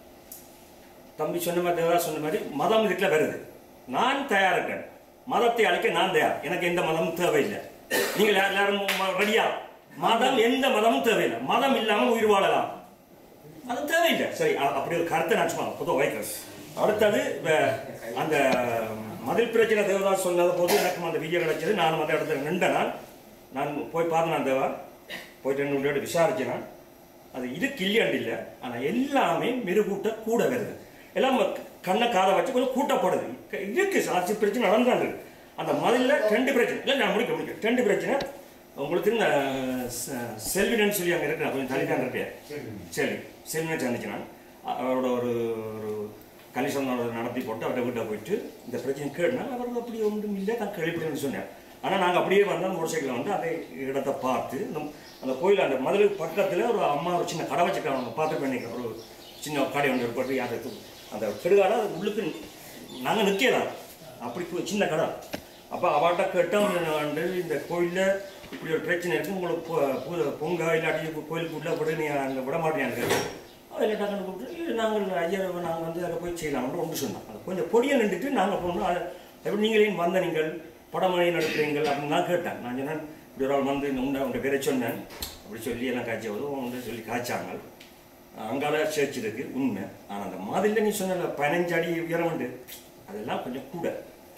தம்பி சொன்ன மாதிரி தேவதா சொன்ன மாதிரி மதம் இதுக்குள்ள வருது நான் தயார் இருக்கேன் மதத்தை அழிக்க நான் தயார் எனக்கு எந்த மதமும் தேவையில்லை நீங்கள் யார் எல்லாரும் ரெடியா மதம் எந்த மதமும் தேவையில்லை மதம் இல்லாம உயிர் வாழலாம் அது தேவையில்லை சரி அ- அப்படி ஒரு கருத்தை நான் சும்மா பொதுவாக வைக்கிறேன் அடுத்தது வ- அந்த மதில் பிரச்சனை தேவதாஸ் சொன்னது போது எனக்கும் அந்த விஜயம் கிடைச்சது நானும் அந்த இடத்துல நின்ற நான் நான் போய் பார்த்தேன் தேவா போயிட்டு ரெண்டு விசாரிச்சேன் நான் அது இருக்கு இல்லையாண்டு இல்லை ஆனால் எல்லாமே மெருகூட்ட கூட வருது எல்லாம் கண்ணை காதை வச்சு கொஞ்சம் கூட்டப்படுது க- இருக்கு ஆட்சி பிரச்சனை நடந்தான் இருக்கு அந்த மதில்ல ரெண்டு பிரச்சனை இல்லை நான் முடிக்க முடிக்க ரெண்டு பிரச்சனை உங்களுக்கு இந்த செ- செல்வினன்னு சொல்லி அங்கே இருக்கு கொஞ்சம் தள்ளி தான் இருக்கேன் சரி செல்வினை சந்திச்சு நான் அ- அவரோட ஒரு ஒரு கலிசம் நடத்தி போட்டு அவர்கிட்ட வீட்டை போயிட்டு இந்த பிரச்சனை கேட்டுனா அவருக்கு அப்படி ஒன்றும் இல்லை தான் கேள்விப்படுன்னு சொன்னேன் ஆனால் நாங்கள் அப்படியே வந்து அந்த மோட்டர் சைக்கிளில் வந்து அந்த இடத்தை பார்த்து இந்த- அந்த கோயில் அந்த மதுரை பக்கத்தில் ஒரு அம்மா ஒரு சின்ன கடை வச்சுருக்காங்க பார்த்து பண்ணிக்க ஒரு சின்ன கடை ஒன்று போட்டு யாருக்கு அந்த கெடுகாடை உள்ளுக்கு நாங்கள் நிற்கலாம் அப்படி ஒரு சின்ன கடை அப்போ அவட்ட கேட்டோம் வந்து இந்த கோயிலில் இப்படி ஒரு பிரச்சனை இருக்குது உங்களுக்கு பொ- பொ- பொங்க இல்லாட்டி இப்போ கோயிலுக்கு உள்ளே விட நீ அங்கே விட மாட்டேன்னு அதில் டக்குனு கூப்பிட்டு இல்லை நாங்கள் ஐயர் நாங்கள் வந்து அதை போய் செய்யலாம்னு ஒன்று சொன்னோம் அது கொஞ்சம் பொடியை நின்றுட்டு நாங்கள் போனோம் அது எப்படி நீங்களே வந்த நீங்கள் படமழை நடத்துறீங்கள் அப்படின்னு நான் கேட்டேன் நான் சொன்னேன் இப்படி ஒரு ஆள் வந்து உண்டை உண்ட பேரை சொன்னேன் அப்படி சொல்லி எல்லாம் காய்ச்சி வரும் உண்டு சொல்லி காய்ச்சாங்க அங்கால சேர்ச்சி இருக்கு உண்மை ஆனால் அந்த மாதிரில நீ சொன்ன பதினஞ்சு அடி உயரம் உண்டு அதெல்லாம் கொஞ்சம் கூட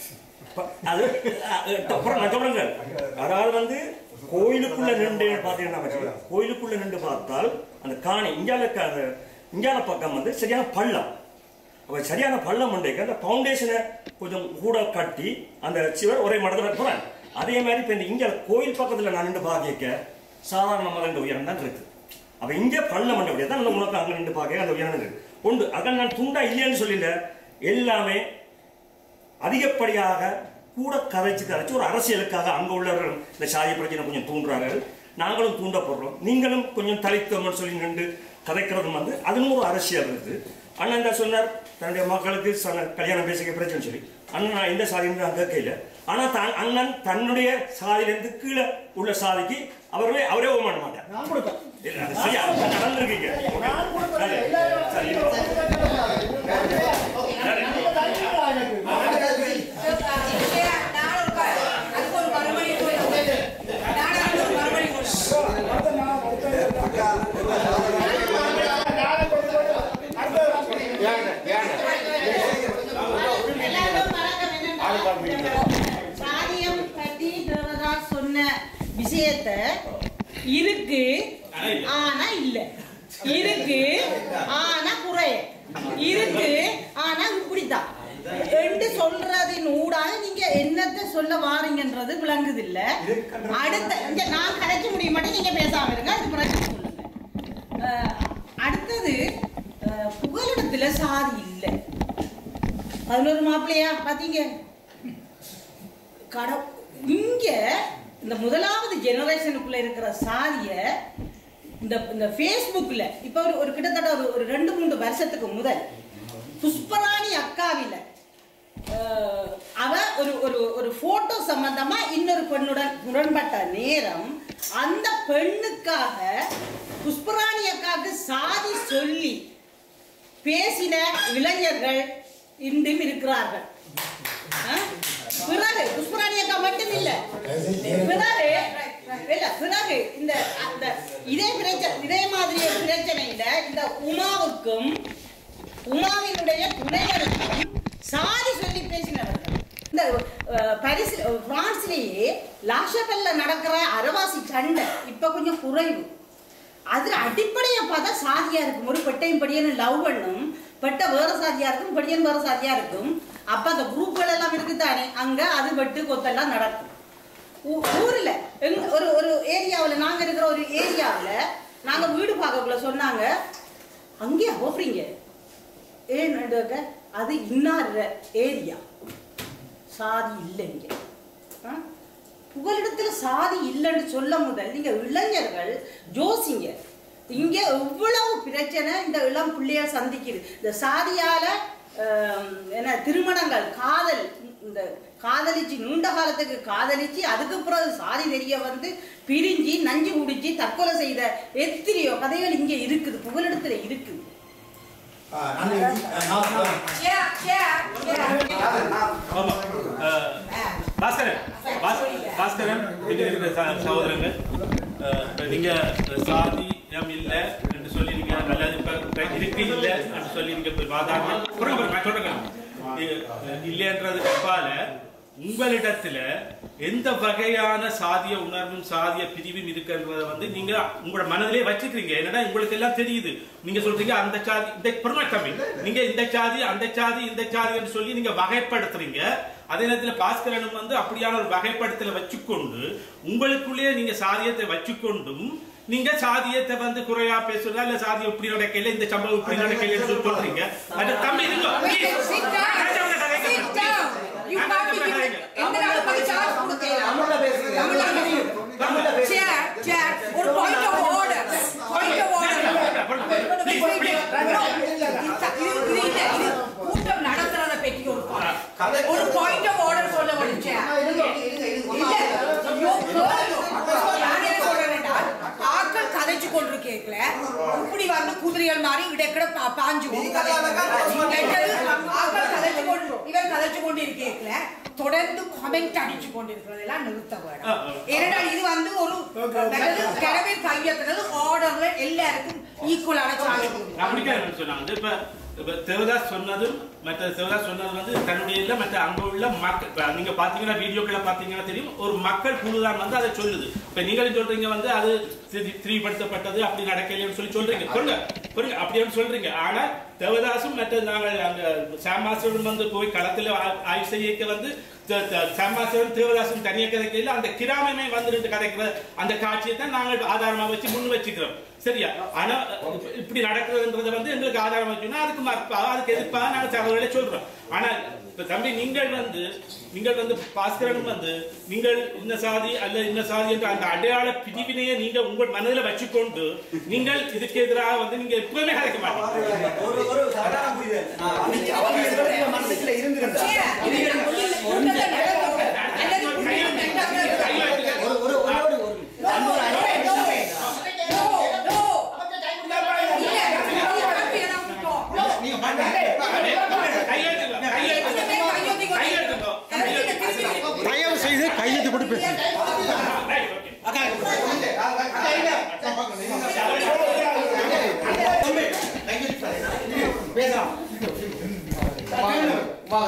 ப- அது அஹ், அப்புறம் நான் சொல்றேங்க அதாவது வந்து கோயிலுக்குள்ள நின்று பார்த்தீங்கன்னா வச்சுக்கோ, கோயிலுக்குள்ள நின்று பார்த்தால் அந்த காணி இந்தியால க- அந்த இந்தியால பக்கம் வந்து சரியான பள்ளம் அப்ப சரியான பள்ளம் உண்டைக்கு அந்த பவுண்டேஷனை கொஞ்சம் கூட கட்டி அந்த சிவர் ஒரே மடத்தில் போறாங்க அதே மாதிரி இப்ப இந்த இந்தியா கோயில் பக்கத்துல நான் நின்று பார்க்க சாதாரண மதம் உயரம் தான் இருக்கு அப்ப இங்க பள்ளம் மண்டபடியா தான் அந்த உனக்கு அங்க நின்று பார்க்க அந்த உயரம் இருக்கு உண்டு அதான் நான் துண்டா இல்லைன்னு சொல்லல எல்லாமே அதிகப்படியாக கூட கரைச்சு கரைச்சு ஒரு அரசியலுக்காக அங்க உள்ளவர்கள் இந்த சாதி பிரச்சனை கொஞ்சம் தூண்டுறார்கள் நாங்களும் தூண்டப்படுறோம் நீங்களும் கொஞ்சம் தலைத்தோம்னு சொல்லி நின்று கதைக்கிறதும் வந்து அதுவும் ஒரு அரசியல் இருக்குது அண்ணன் தான் சொன்னார் தன்னுடைய மக்களுக்கு சொன்ன கல்யாணம் பேசிக்க பிரச்சனை சொல்லி அண்ணன் நான் எந்த சாதின்னு நான் கேட்கல ஆனா தான் அண்ணன் தன்னுடைய சாதியிலிருந்து கீழே உள்ள சாதிக்கு அவர்களே அவரே ஓமாட மாட்டார் நான் கொடுப்பேன் இல்ல, அது சரியா நடந்திருக்கீங்க நான் கொடுப்பேன் எல்லாரும் எல்லாரும் மறக்க வேண்டாம். சாதியம் பற்றி தேவதாஸ் சொன்ன விஷயத்த இருக்கு ஆனா இல்ல இருக்கு ஆனா குறைய இருக்கு ஆனா இப்படித்தான் என்று சொல்றதின் ஊடாக நீங்க என்னத்த சொல்ல வாரீங்கன்றது விளங்குது இல்ல அடுத்த இங்க நான் கரைச்சு முடிய மாட்டேன் நீங்க பேசாம இருங்க அது பிறகு சொல்லுங்க அஹ், அடுத்தது அஹ், புகலிடத்துல சாதி இல்லை பதினோரு மாப்பிள்ளையா பாத்தீங்க கட இங்க இந்த முதலாவது ஜெனரேஷனுக்குள்ள இருக்கிற சாதிய இந்த இந்த ஃபேஸ்புக்கில் இப்போ ஒரு ஒரு கிட்டத்தட்ட ஒரு ஒரு ரெண்டு மூன்று வருஷத்துக்கு முதல் புஷ்பராணி அக்காவில அஹ், அவ ஒரு ஒரு ஒரு போட்டோ சம்பந்தமா இன்னொரு பெண்ணுடன் முரண்பட்ட நேரம் அந்த பெண்ணுக்காக புஷ்பராணி அக்காவுக்கு சாதி சொல்லி பேசின இளைஞர்கள் இன்றும் இருக்கிறார்கள் ஆ? பிறகு புஷ்பராணி அக்கா மட்டும் இல்ல பிறகு இல்ல பிறகு இந்த அந்த இதே பிரச்சனை இதே மாதிரி ஒரு பிரச்சனையில இந்த உமாவுக்கும் உமாவினுடைய துணைவருக்கும் சாதி சொல்லி பேசினவர்கள் இந்த அஹ், பரிசு பிரான்ஸ்லேயே லாஷபல்ல நடக்கிற அரவாசி சண்டை இப்ப கொஞ்சம் குறைவு அதுல அடிப்படையை பார்த்தா சாதியா இருக்கும் ஒரு பெட்டையும் படியனும் லவ் பண்ணும் பெட்டை வேற சாதியா இருக்கும் படியன் வேற சாதியா இருக்கும் அப்ப அந்த குரூப்கள் எல்லாம் இருக்குதானே அங்க அது வெட்டு கொத்தெல்லாம் நடக்கும் ஊ- ஊர்ல எங்க ஒரு ஒரு ஏரியாவில் நாங்க இருக்கிற ஒரு ஏரியாவில் நாங்க வீடு பார்க்கக்குள்ள சொன்னாங்க அங்கேயா போறீங்க ஏன்னு அது இன்னார் ஏரியா சாதி இல்லைங்க ஆ? புகலிடத்துல சாதி இல்லைன்னு சொல்ல முதல் நீங்க இளைஞர்கள் ஜோசிங்க இங்க எவ்வளவு பிரச்சனை இந்த இளம் பிள்ளைகள் சந்திக்குது இந்த சாதியால ஆம், என்ன திருமணங்கள் காதல் இந்த காதலிச்சு நீண்ட காலத்துக்கு காதலிச்சு அதுக்கு பிறகு சாதி தெரிய வந்து பிரிஞ்சு நஞ்சு குடிச்சு தற்கொலை செய்த எத்தனையோ கதைகள் இங்க இருக்குது புகலிடத்துல இருக்குது ஆ, நன்றி ஆ, நான் ஆமா. அஹ், பாஸ்கரன் பாஸ்- பாஸ்கரன் இங்க இருக்கிற ச- சகோதரங்கள் அஹ், இப்ப நீங்க சாதியம் இல்ல என்று சொல்லி நீங்க அல்லது இப்ப இப்ப இருக்கு இல்ல என்று சொல்லி நீங்க போய் வாதாடுங்க புரியுங்க, புரியுங்க, நான் சொல்றேன் இ- இல்லைன்றதுக்கு அப்பால உங்களிடத்துல எந்த வகையான சாதிய உணர்வும் சாதிய பிரிவும் இருக்குன்றத வந்து நீங்க உங்களோட மனதிலே வச்சுக்கிறீங்க என்னன்னா உங்களுக்கு எல்லாம் தெரியுது நீங்க சொல்றீங்க அந்த சாதி இந்த பெருமை தம்பி நீங்க இந்த சாதி அந்த சாதி இந்த சாதின்னு சொல்லி நீங்க வகைப்படுத்துறீங்க அதே நேரத்துல பாஸ்கரனும் வந்து அப்படியான ஒரு வகைப்படுத்தல வச்சுக்கொண்டு உங்களுக்குள்ளேயே நீங்க சாதியத்தை வச்சுக்கொண்டும் நீங்க சாதியத்தை வந்து குறையா பேசுறதா இல்ல சாதி இப்படி நடக்கல இந்த சம்பவம் இப்படி நடக்கலன்னு சொல்லி சொல்றீங்க அது தம்பி இருங்க please. Sit down. ராஜாவுல கதைங்க. Sit down. You ராஜாவுல can't be கதைங்க. giving- எந்த நாள் போய் சார்ஜ் கொடுக்கலாம்? தமிழ்ல பேசு. Chair, chair. ஒரு point of order. Point of order. Please, please. No, இது- இது இல்ல. இது கூட்டம் நடத்துறத பற்றி ஒரு point. ஒரு பாயிண்ட் ஆஃப் ஆர்டர் சொல்ல ஒரு chair. இல்ல, ஐயோ, கேளு. நான் என்ன சொல்றேன் என்றால், ஆட்கள் கதைச்சு கொண்டு கேட்கல இப்படி வந்து குதிரைகள் மாதிரி இடக்கிட பா- பாஞ்சு கொண்டு கதைச்சு ஆட்கள் கதைச்சு கொண்டு இவர் கதைச்சு கொண்டு இருக்கேக்கல தொடர்ந்து கமெண்ட் அடிச்சு கொண்டிருக்கிறதெல்லாம் நிறுத்த வேணும் ஏன்னா இது வந்து ஒரு கிளம்பி கையத்துறது ஆர்டர்ல எல்லாருக்கும் ஈக்குவலான சார்ஜ் அப்படித்தான் சொன்னாங்க இப்ப இப்ப தேவதாஸ் சொன்னதும் மற்ற தேவதாஸ் சொன்னது வந்து தன்னுடைய இல்ல மற்ற அங்க உள்ள மக்கள் இப்ப நீங்க பாத்தீங்கன்னா வீடியோக்களை பாத்தீங்கன்னா தெரியும் ஒரு மக்கள் குழுதான் வந்து அதை சொல்லுது இப்ப நீங்களும் சொல்றீங்க வந்து அது திரி- திரிபடுத்தப்பட்டது அப்படி நடக்கலைன்னு சொல்லி சொல்றீங்க சொல்லுங்க புரியுங்க அப்படின்னு சொல்றீங்க ஆனா தேவதாசும் மற்ற நாங்கள் அங்க சாமாசரும் வந்து போய் களத்துல ஆ- ஆய்வு செய்ய வந்து த- த- சாமாசரும் தேவதாசும் தனியாக கதைக்கையில் அந்த கிராமமே வந்து ரெண்டு கதைக்கிற அந்த காட்சியை தான் நாங்கள் ஆதாரமா வச்சு முன் வச்சுக்கிறோம் சரியா ஆனா இப்ப- இப்படி நடக்கிறதுன்றது வந்து எங்களுக்கு ஆதாரம் வச்சுன்னா அதுக்கு மறுப்பா அதுக்கு எதிர்ப்பா நாங்க சகோதரர்களை சொல்றோம் ஆனா இப்ப தம்பி நீங்கள் வந்து நீங்கள் வந்து பாஸ்கரன் வந்து நீங்கள் இந்த சாதி அல்ல இந்த சாதி என்ற அந்த அடையாள பிரிவினையை நீங்க உங்கள் மனதில் வச்சுக்கொண்டு நீங்கள் இதுக்கு எதிராக வந்து நீங்க எப்பவுமே கதைக்க மாட்டீங்க ஒரு ஒரு சாதாரண புரிதல் அன்னைக்கு அவங்க எதிர்ப்பு மனசுக்குள்ள இருந்திருந்தா ஒரு ஒரு ஒரு ஒரு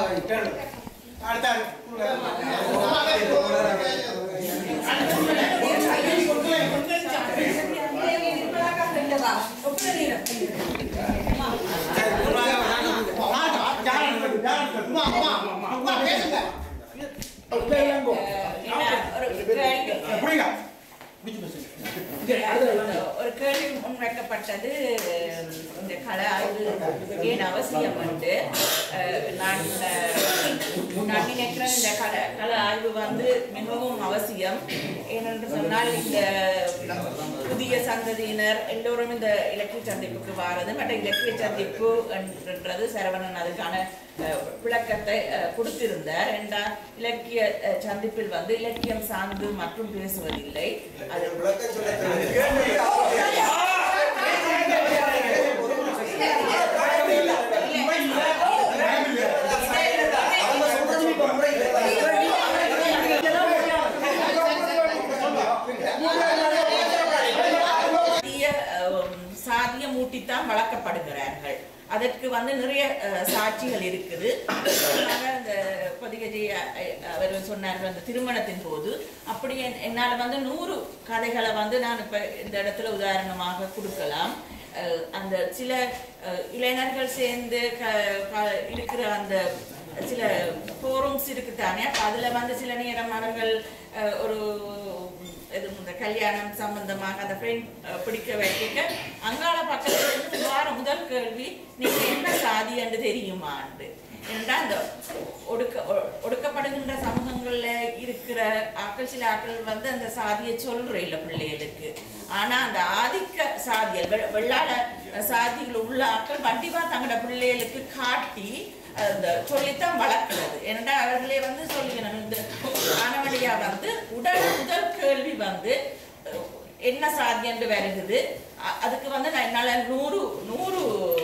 ஒரு கேள்வி முன்வைக்கப்பட்டது இந்த கலை ஆய்வு ஏன் அவசியம் வந்து அஹ், நான் அஹ், நான் நினைக்கிறேன் இந்த கலை கலை ஆய்வு வந்து மிகவும் அவசியம் ஏனென்று சொன்னால் இந்த புதிய சந்ததியினர் எல்லோரும் இந்த இலக்கிய சந்திப்புக்கு வாரது மற்ற இலக்கிய சந்திப்பு என்றது சரவணன் அதுக்கான அஹ், விளக்கத்தை அஹ், கொடுத்திருந்தார் என்றால் இலக்கிய அஹ், சந்திப்பில் வந்து இலக்கியம் சார்ந்து மற்றும் பேசுவதில்லை அது சாதிய அஹ், சாதிய மூட்டித்தான் வளர்க்கப்படுகிறார்கள் அதற்கு வந்து நிறைய அஹ், சாட்சிகள் இருக்குது சொன்னாங்க அந்த பொதிகஜி அவர் சொன்னார்கள் அந்த திருமணத்தின் போது அப்படி என்- என்னால வந்து நூறு கதைகளை வந்து நான் இப்ப இந்த இடத்துல உதாரணமாக கொடுக்கலாம் அஹ், அந்த சில அஹ், இளைஞர்கள் சேர்ந்து க- க- இருக்கிற அந்த சில ஃபோரம்ஸ் இருக்கு தானே அப்ப அதுல வந்து சில நேரம் அவர்கள் அஹ், ஒரு இது இந்த கல்யாணம் சம்பந்தமாக அந்த ஃப்ரெண்ட் பிடிக்க வைக்க அங்காள பக்கத்துல இருந்து வார முதல் கேள்வி நீங்க என்ன சாதி என்று தெரியுமாண்டு ஏனென்றால் அந்த ஒடுக்க ஒ- ஒடுக்கப்படுகின்ற சமூகங்கள்ல இருக்கிற ஆக்கள் சில ஆக்கள் வந்து அந்த சாதியை சொல்ற இல்ல பிள்ளைகளுக்கு ஆனா அந்த ஆதிக்க சாதியல் வெ- வெள்ளாள சாதியில் உள்ள ஆக்கள் கண்டிப்பா தங்களோட பிள்ளைகளுக்கு காட்டி அந்த சொல்லித்தான் வளர்க்கிறது ஏன்னா அவர்களே வந்து சொல்லிக்கணும் இந்த ஆனவழியா வந்து உடல் முதல் கேள்வி வந்து அஹ், என்ன சாதி என்று வருகுது அ- அதுக்கு வந்து நான் என்னால நூறு நூறு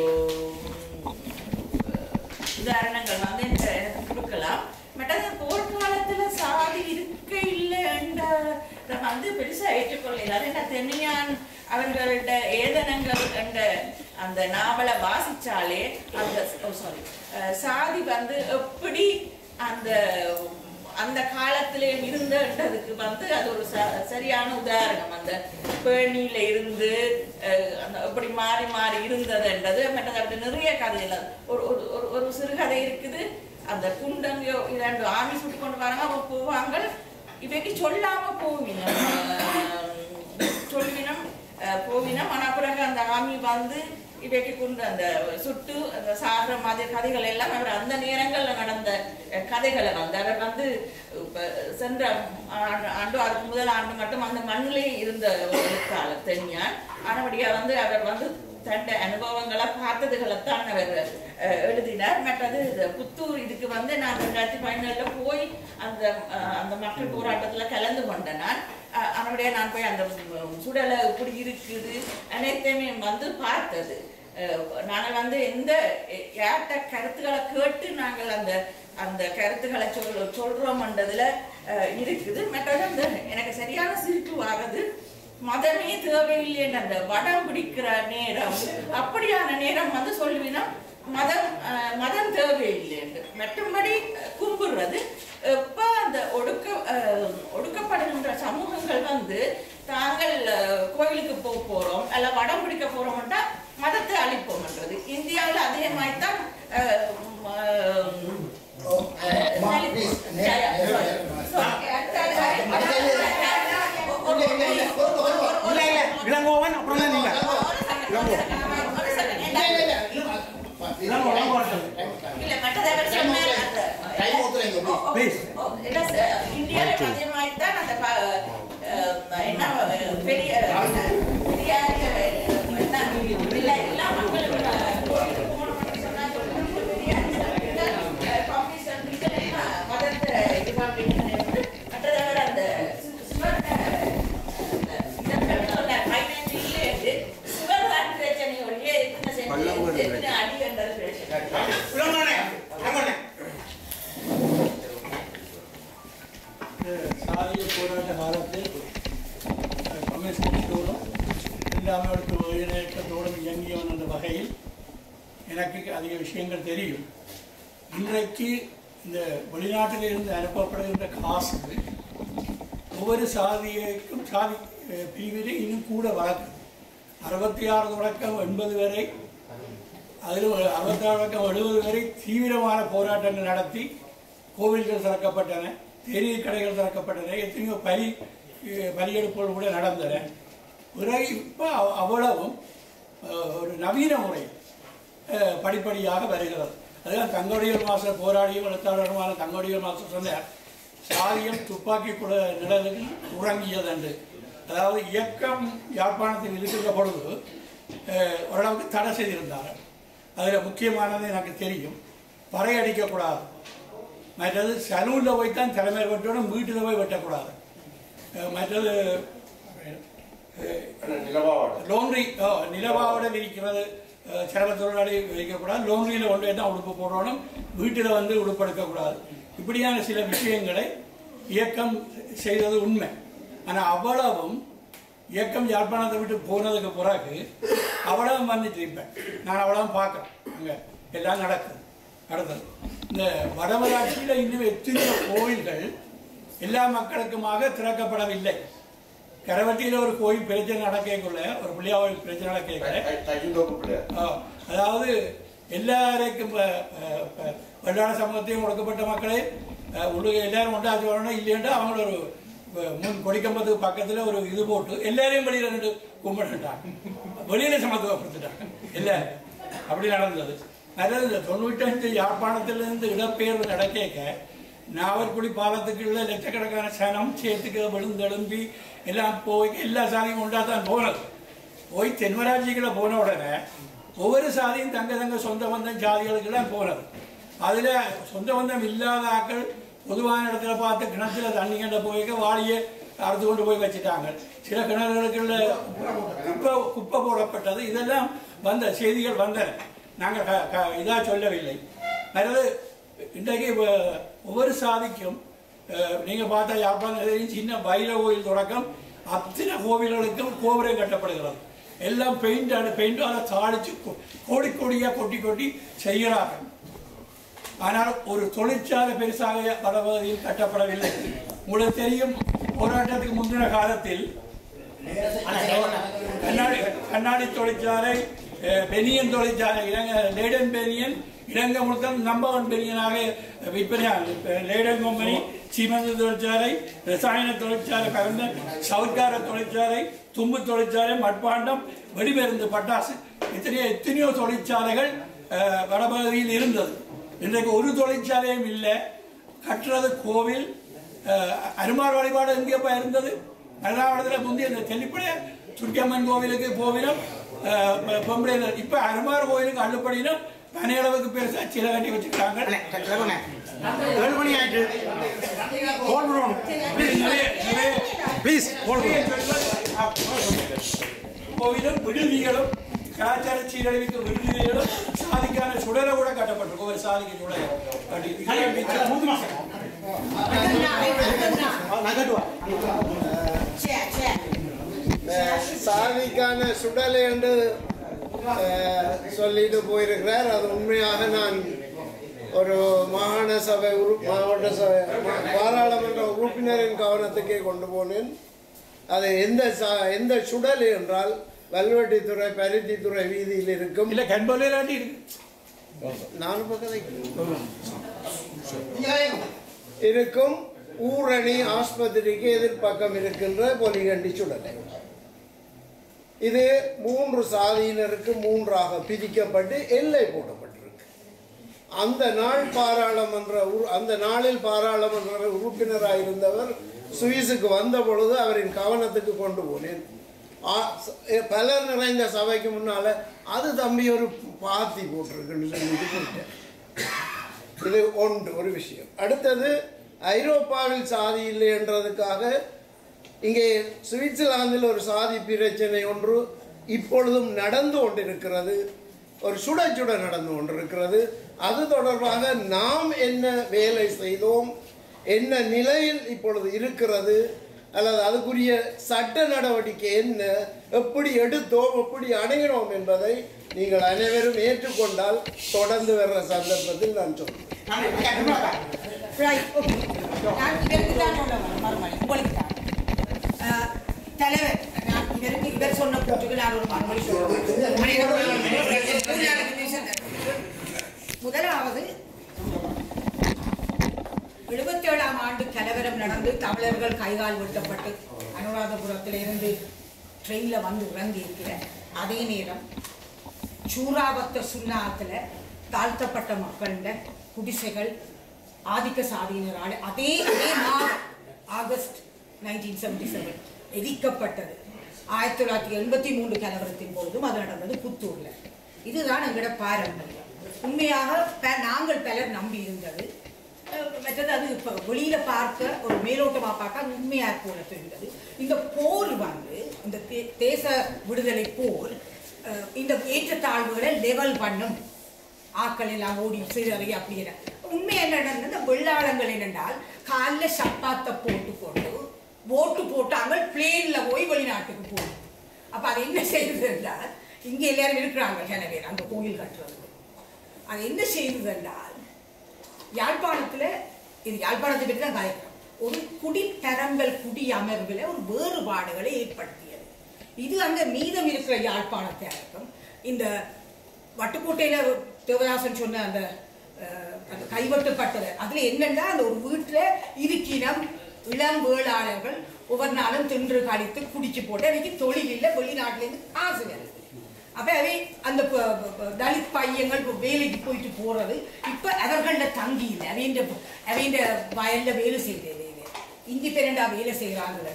உதாரணங்கள் வந்து எனக்கு எனக்கு கொடுக்கலாம் மற்றது போர்க்காலத்துல சாதி இருக்க இல்லை என்ற வந்து பெருசா ஏற்றுக்கொள்ளல என்ன தென்னியான் அவர்களோட ஏதனங்கள் என்ற அந்த நாவலை வாசிச்சாலே அந்த சாரி சாதி வந்து எப்படி அந்த அந்த காலத்திலே இருந்ததுக்கு வந்து அது ஒரு ச- சரியான உதாரணம் அந்த பேணியில இருந்து அஹ், அந்த எப்படி மாறி மாறி இருந்ததுன்றது மற்றது அப்படி நிறைய கதைகள் ஒரு ஒரு ஒரு ஒரு சிறுகதை இருக்குது அந்த குண்டங்க இரண்டு ஆமி சுட்டு கொண்டு வராங்க அவங்க போவாங்க இவைக்கு சொல்லாம போவினம் சொல்வினம் அஹ், போவினம் ஆனா பிறகு அந்த ஆமி வந்து இவைக்கு கொண்டு அந்த சுட்டு அந்த சாகிற மாதிரி கதைகள் எல்லாம் அவர் அந்த நேரங்கள்ல நடந்த அஹ், கதைகளை வந்து அவர் வந்து இப்ப சென்ற ஆண்டு ஆண்டு அதுக்கு முதல் ஆண்டு மட்டும் அந்த மண்ணிலே இருந்த ஒரு எழுத்தாளர் தென்யான் ஆனபடியா வந்து அவர் வந்து தன்னுடைய அனுபவங்களை பார்த்ததுகளைத்தான் அவர் அஹ், எழுதினார் மற்றது இது புத்தூர் இதுக்கு வந்து நான் ரெண்டாயிரத்தி பதினேழுல போய் அந்த அஹ், அந்த மக்கள் போராட்டத்துல கலந்து கொண்டேன் நான் அஹ், அதனுடைய நான் போய் அந்த உம், சுடலை எப்படி இருக்குது அனைத்தையுமே வந்து பார்த்தது அஹ், நாங்கள் வந்து எந்த யார்கிட்ட கருத்துக்களை கேட்டு நாங்கள் அந்த அந்த கருத்துக்களை சொல் சொல்றோம்ன்றதுல அஹ், இருக்குது மற்றது அந்த எனக்கு சரியான சிரிப்பு வாரது மதமே தேவையில்லைன்னு அந்த வடம் பிடிக்கிற நேரம் அப்படியான நேரம் வந்து சொல்லுவீங்கன்னா மதம் அஹ், மதம் தேவையில்லைன்னு மற்றும்படி அஹ், கும்பிடுறது எப்ப அந்த ஒடுக்க அஹ், ஒடுக்கப்படுகின்ற சமூகங்கள் வந்து தாங்கள் அஹ், கோயிலுக்கு போக போறோம் அல்ல வடம் பிடிக்க போறோம்னா மதத்தை அழிப்போம்ன்றது இந்தியாவில் அதே மாதிரி தான் அஹ், அஹ், இளங்கோவன் அப்புறம் தான் நீங்க இல்ல மற்றது அவர் சொன்னார் அந்த ப்ளீஸ் இந்தியாவில் அதே மாதிரி தான் அந்த ப- அஹ், என்ன பெரிய பெரியார் என்ன இல்ல எல்லா மக்களும் கோயிலுக்கு போகணும்னு சொன்னா சொல்லுங்க. பெரியார் அஹ், கம்யூனிஸ்ட் லீடர் எல்லாம் மதத்தை இது பண்ணிட்டு மற்றது அவர் அந்த சு- சுவர் அஹ், இந்த சொன்னார் பதினஞ்சு இல்லையே சுவர் தான் பிரச்சனையோடைய எத்தனை செஞ்சு எத்தனை அடி என்றது பிரச்சனை சாதிய போராட்ட காலத்தில் கம்யூனிஸ்ட் கட்சியோடும் இல்லாமல் உயிரிழக்கத்தோடும் இயங்கியவன் என்ற வகையில் எனக்கு அதிக விஷயங்கள் தெரியும் இன்றைக்கு இந்த வெளிநாட்டில் இருந்து அனுப்பப்படுகின்ற காசு ஒவ்வொரு சாதியைக்கும் சாதி அஹ், பிரிவிலே இன்னும் கூட வழக்கு அறுபத்தி ஆறு தொடக்கம் எண்பது வரை அதில் அறுபத்தி ஆறு தொடக்கம் எழுபது வரை தீவிரமான போராட்டங்கள் நடத்தி கோவில்கள் திறக்கப்பட்டன தேநீர் கடைகள் திறக்கப்பட்டன எத்தனையோ பலி அஹ், பலியெடுப்புகள் கூட நடந்தன பிறகு இப்போ அவ்வளவும் அஹ், ஒரு நவீன முறை அஹ், படிப்படியாக வருகிறது அதுதான் தங்கோடியல் மாஸ்டர் போராடியும் எழுத்தாளருமான தங்கோடியல் மாஸ்டர் சொன்னார் சாதியம் துப்பாக்கி குட நிழலில் உறங்கியது என்று அதாவது இயக்கம் யாழ்ப்பாணத்தில் இருக்கின்ற பொழுது அஹ், ஓரளவுக்கு தடை செய்திருந்தார் அதில் முக்கியமானது எனக்கு தெரியும் பறை அடிக்கக்கூடாது மற்றது சலூனில் போய் தான் தலைமையில் வெட்டணும் வீட்டில் போய் வெட்டக்கூடாது அஹ், மற்றது லோன்ரி நிலவாவோட விரிக்கிறது அஹ், சிரம தொழிலாளி விரிக்கக்கூடாது லோன்ரியில் கொண்டு தான் உடுப்பு போடணும் வீட்டில் வந்து உடுப்பு எடுக்கக்கூடாது இப்படியான சில விஷயங்களை இயக்கம் செய்தது உண்மை ஆனால் அவ்வளவும் இயக்கம் யாழ்ப்பாணத்தை விட்டு போனதுக்கு பிறகு அவ்வளவும் வந்துட்டு இருப்பேன் நான் அவ்வளவும் பார்க்குறேன் அங்கே எல்லாம் நடக்குது அடுத்தது இந்த வடமராட்சியில் இன்னும் எத்தனையோ கோயில்கள் எல்லா மக்களுக்குமாக திறக்கப்படவில்லை கரவட்டியில் ஒரு கோயில் பிரச்சனை நடக்கக்குள்ள ஒரு பிள்ளையாவில் பிரச்சனை நடக்கல ஆ, அதாவது எல்லாருக்கும் ப- ப- ப- வெள்ளாட சமூகத்தையும் ஒடுக்கப்பட்ட மக்களே அஹ், உள்ளுக எல்லாரும் கொண்டாச்சு வரணும் இல்லையண்டா அவங்கள ஒரு அஹ், முன் கொடிக்கம்பத்துக்கு பக்கத்துல ஒரு இது போட்டு எல்லாரையும் வெளியில ரெண்டு கும்பிட்டுட்டாங்க வெளியில சமத்துவப்படுத்திட்டாங்க எல்லாரும் அப்படி நடந்தது அதாவது இந்த தொண்ணூற்றஞ்சு யாழ்ப்பாணத்திலிருந்து இடப்பெயர்வு நடக்கேக்க நாவற்குடி பாலத்துக்குள்ள லட்சக்கணக்கான சனம் சேத்துக்கு விழுந்தெலும்பி எல்லாம் போய் எல்லா சாதியும் உண்டா தான் போனது போய் தென்மராட்சிக்குள்ள போன உடனே ஒவ்வொரு சாதியும் தங்க தங்க சொந்த பந்தம் ஜாதிகளுக்கெல்லாம் போனது அதுல சொந்த பந்தம் இல்லாத ஆட்கள் பொதுவான இடத்துல பார்த்து கிணத்துல தண்ணி கண்ட போய்க்க வாளியை அறுத்து கொண்டு போய் வச்சுட்டாங்க சில கிணறுகளுக்குள்ள குப்பை குப்பை போடப்பட்டது இதெல்லாம் வந்த செய்திகள் வந்தன நாங்கள் க- க- இதா சொல்லவில்லை அதாவது இன்றைக்கு வ- ஒவ்வொரு சாதிக்கும் அஹ், நீங்க பார்த்தா யாழ்ப்பாணம் சின்ன வைர கோயில் தொடக்கம் அத்தனை கோவில்களுக்கும் கோபுரம் கட்டப்படுகிறது எல்லாம் பெயிண்ட் அடு பெயிண்ட் அதை தாளிச்சு கொ- கோடி கோடியா கொட்டி கொட்டி செய்கிறார்கள் ஆனால் ஒரு தொழிற்சாலை பெருசாக வடபகுதியில் கட்டப்படவில்லை உங்களுக்கு தெரியும் போராட்டத்துக்கு முந்தின காலத்தில் கண்ணாடி கண்ணாடி தொழிற்சாலை அஹ், பெனியன் தொழிற்சாலை இலங்கை லேடன் பெனியன் இலங்கை முழுக்க நம்பர் ஒன் பெனியனாக விற்பனையானது இப்ப லேடன் கம்பெனி சீமெந்து தொழிற்சாலை ரசாயன தொழிற்சாலை கலந்த சவுக்கார தொழிற்சாலை தும்பு தொழிற்சாலை மட்பாண்டம் வெடிமருந்து பட்டாசு இத்தனையோ எத்தனையோ தொழிற்சாலைகள் அஹ், வடபகுதியில் இருந்தது இன்றைக்கு ஒரு தொழிற்சாலையும் இல்லை கட்டுறது கோவில் அஹ், அருமார் வழிபாடு எங்கேப்பா இருந்தது மருதாவளத்தில் முந்தைய இந்த தெல்லிப்படைய துர்க்கியம்மன் கோவிலுக்கு போவினோம் பொம்பளை இப்போ அருமார் கோவிலுக்கு அள்ளுப்படினும் பனையளவுக்கு பெருசா சில கட்டி வச்சுக்கிறாங்க ஏழு மணி ஆயிட்டு கோல் விடுவோம் ப்ளீஸ் கோல் கோவிலும் விடுதிகளும் கலாச்சார சீரழிவுக்கு விடுதிகளும் சாதிக்கான சுடலை கூட கட்டப்பட்டிருக்கும் ஒரு சாதிக்கு சுடலை கட்டி இதெல்லாம் மிச்சம் மூணு மாசம் நான் கட்டுவேன் சாதிக்கான சுடலை என்று அஹ், சொல்லிட்டு போயிருக்கிறார் அது உண்மையாக நான் ஒரு மாகாண சபை உறு மாவட்ட சபை மா- பாராளுமன்ற உறுப்பினரின் கவனத்துக்கே கொண்டு போனேன் அது எந்த ச- எந்த சுடல் என்றால் வல்வெட்டித்துறை பருத்தித்துறை வீதியில் இருக்கும் இல்ல கண்பொலையிலாண்டி இருக்கு நானும் பக்கத்தை இருக்கும் ஊரணி ஆஸ்பத்திரிக்கு எதிர்ப்பக்கம் இருக்கின்ற பொலிகண்டி சுடலை இது மூன்று சாதியினருக்கு மூன்றாக பிரிக்கப்பட்டு எல்லை போடப்பட்டிருக்கு அந்த நாள் பாராளுமன்ற உறு- அந்த நாளில் பாராளுமன்ற உறுப்பினராக இருந்தவர் சுவிஸுக்கு வந்த பொழுது அவரின் கவனத்துக்கு கொண்டு போனேன் ஆ- ச- பலர் நிறைந்த சபைக்கு முன்னால அது தம்பி ஒரு பாத்தி போட்டிருக்குன்னு சொல்லிட்டு போயிட்டேன் இது ஒன்று ஒரு விஷயம் அடுத்தது ஐரோப்பாவில் சாதி இல்லை என்றதுக்காக இங்கே சுவிட்சர்லாந்தில் ஒரு சாதி பிரச்சனை ஒன்று இப்பொழுதும் நடந்து கொண்டிருக்கிறது ஒரு சுட சுட நடந்து கொண்டிருக்கிறது அது தொடர்பாக நாம் என்ன வேலை செய்தோம் என்ன நிலையில் இப்பொழுது இருக்கிறது அல்லது அதுக்குரிய சட்ட நடவடிக்கை என்ன எப்படி எடுத்தோம் எப்படி அணுகினோம் என்பதை நீங்கள் அனைவரும் ஏற்றுக்கொண்டால் தொடர்ந்து வர்ற சந்தர்ப்பத்தில் நான் சொல்றேன் Right, okay. நான் இதற்கு தான் சொல்ல வரேன், மறுமொழி. உங்களுக்கு தான். அஹ், தலைவர் நான் இதற்கு இவர் சொன்ன கூற்றுக்கு நான் ஒரு மறுமொழி சொல்றேன் முதலாவது எழுபத்தேழாம் ஆண்டு கலவரம் நடந்து தமிழர்கள் கைகால் வெட்டப்பட்டு அனுராதபுரத்திலிருந்து ட்ரெயினில் வந்து இறங்கி இருக்கிற அதே நேரம் சூறாவத்த சுண்ணாத்தில் தாழ்த்தப்பட்ட மக்கள குடிசைகள் ஆதிக்க சாதியினரால் அதே அதே மாதம் ஆகஸ்ட் நைன்டீன் செவன்டி செவன் எரிக்கப்பட்டது ஆயிரத்தி தொள்ளாயிரத்தி எண்பத்தி மூன்று கலவரத்தின் பொழுதும் அது நடந்தது புத்தூர்ல இதுதான் எங்களோட பாரம்பரியம் உண்மையாக ப- நாங்கள் பலர் நம்பி இருந்தது அஹ் மற்றது அது இப்போ வெளியில பார்க்க ஒரு மேலோட்டமா பார்க்க அது உண்மையா போல தெரிந்தது இந்த போர் வந்து இந்த தே- தேச விடுதலை போர் அஹ் இந்த ஏற்றத்தாழ்வுகளை லெவல் பண்ணும் ஆக்கள் எல்லாம் ஓடி சிறறி அப்படிங்கிற உண்மை என்ன நடந்தது இந்த வெள்ளாளங்கள் என்னென்றால் காலில் சப்பாத்தை போட்டு கொண்டு ஓட்டு போட்டாங்க பிளேன்ல போய் வெளிநாட்டுக்கு போகும் அப்ப அது என்ன செய்யுது என்றால் இங்க எல்லாரும் இருக்கிறாங்க சில பேர் அந்த கோயில் கட்டுறதுக்கு அது என்ன செய்யுது என்றால் யாழ்ப்பாணத்துல இது யாழ்ப்பாணத்தை பற்றி தான் கதைக்கிறோம் ஒரு குடித்தரங்கள் குடி அமர்வில் ஒரு வேறுபாடுகளை ஏற்படுத்தியது இது அங்க மீதம் இருக்கிற யாழ்ப்பாணத்தை அடக்கம் இந்த வட்டுக்கோட்டையில தேவதாசன் சொன்ன அந்த அஹ், அந்த கைவட்டப்பட்டது அதுல என்னன்னா அந்த ஒரு வீட்டுல இருக்கினம் இளம் வேளாளர்கள் ஒவ்வொரு நாளும் தின்று கழித்து குடிச்சு போட்டு அன்னைக்கு தொழில் இல்லை வெளிநாட்டுல இருந்து காசு வருது அப்ப அவை அந்த ப- ப- ப- தலித் பையங்கள் இப்ப வேலைக்கு போயிட்டு போறது இப்ப அவர்கள தங்கி இல்லை அவைண்ட அவைண்ட வயல்ல வேலை செய்தது இங்க பேரண்டா வேலை செய்யறாங்க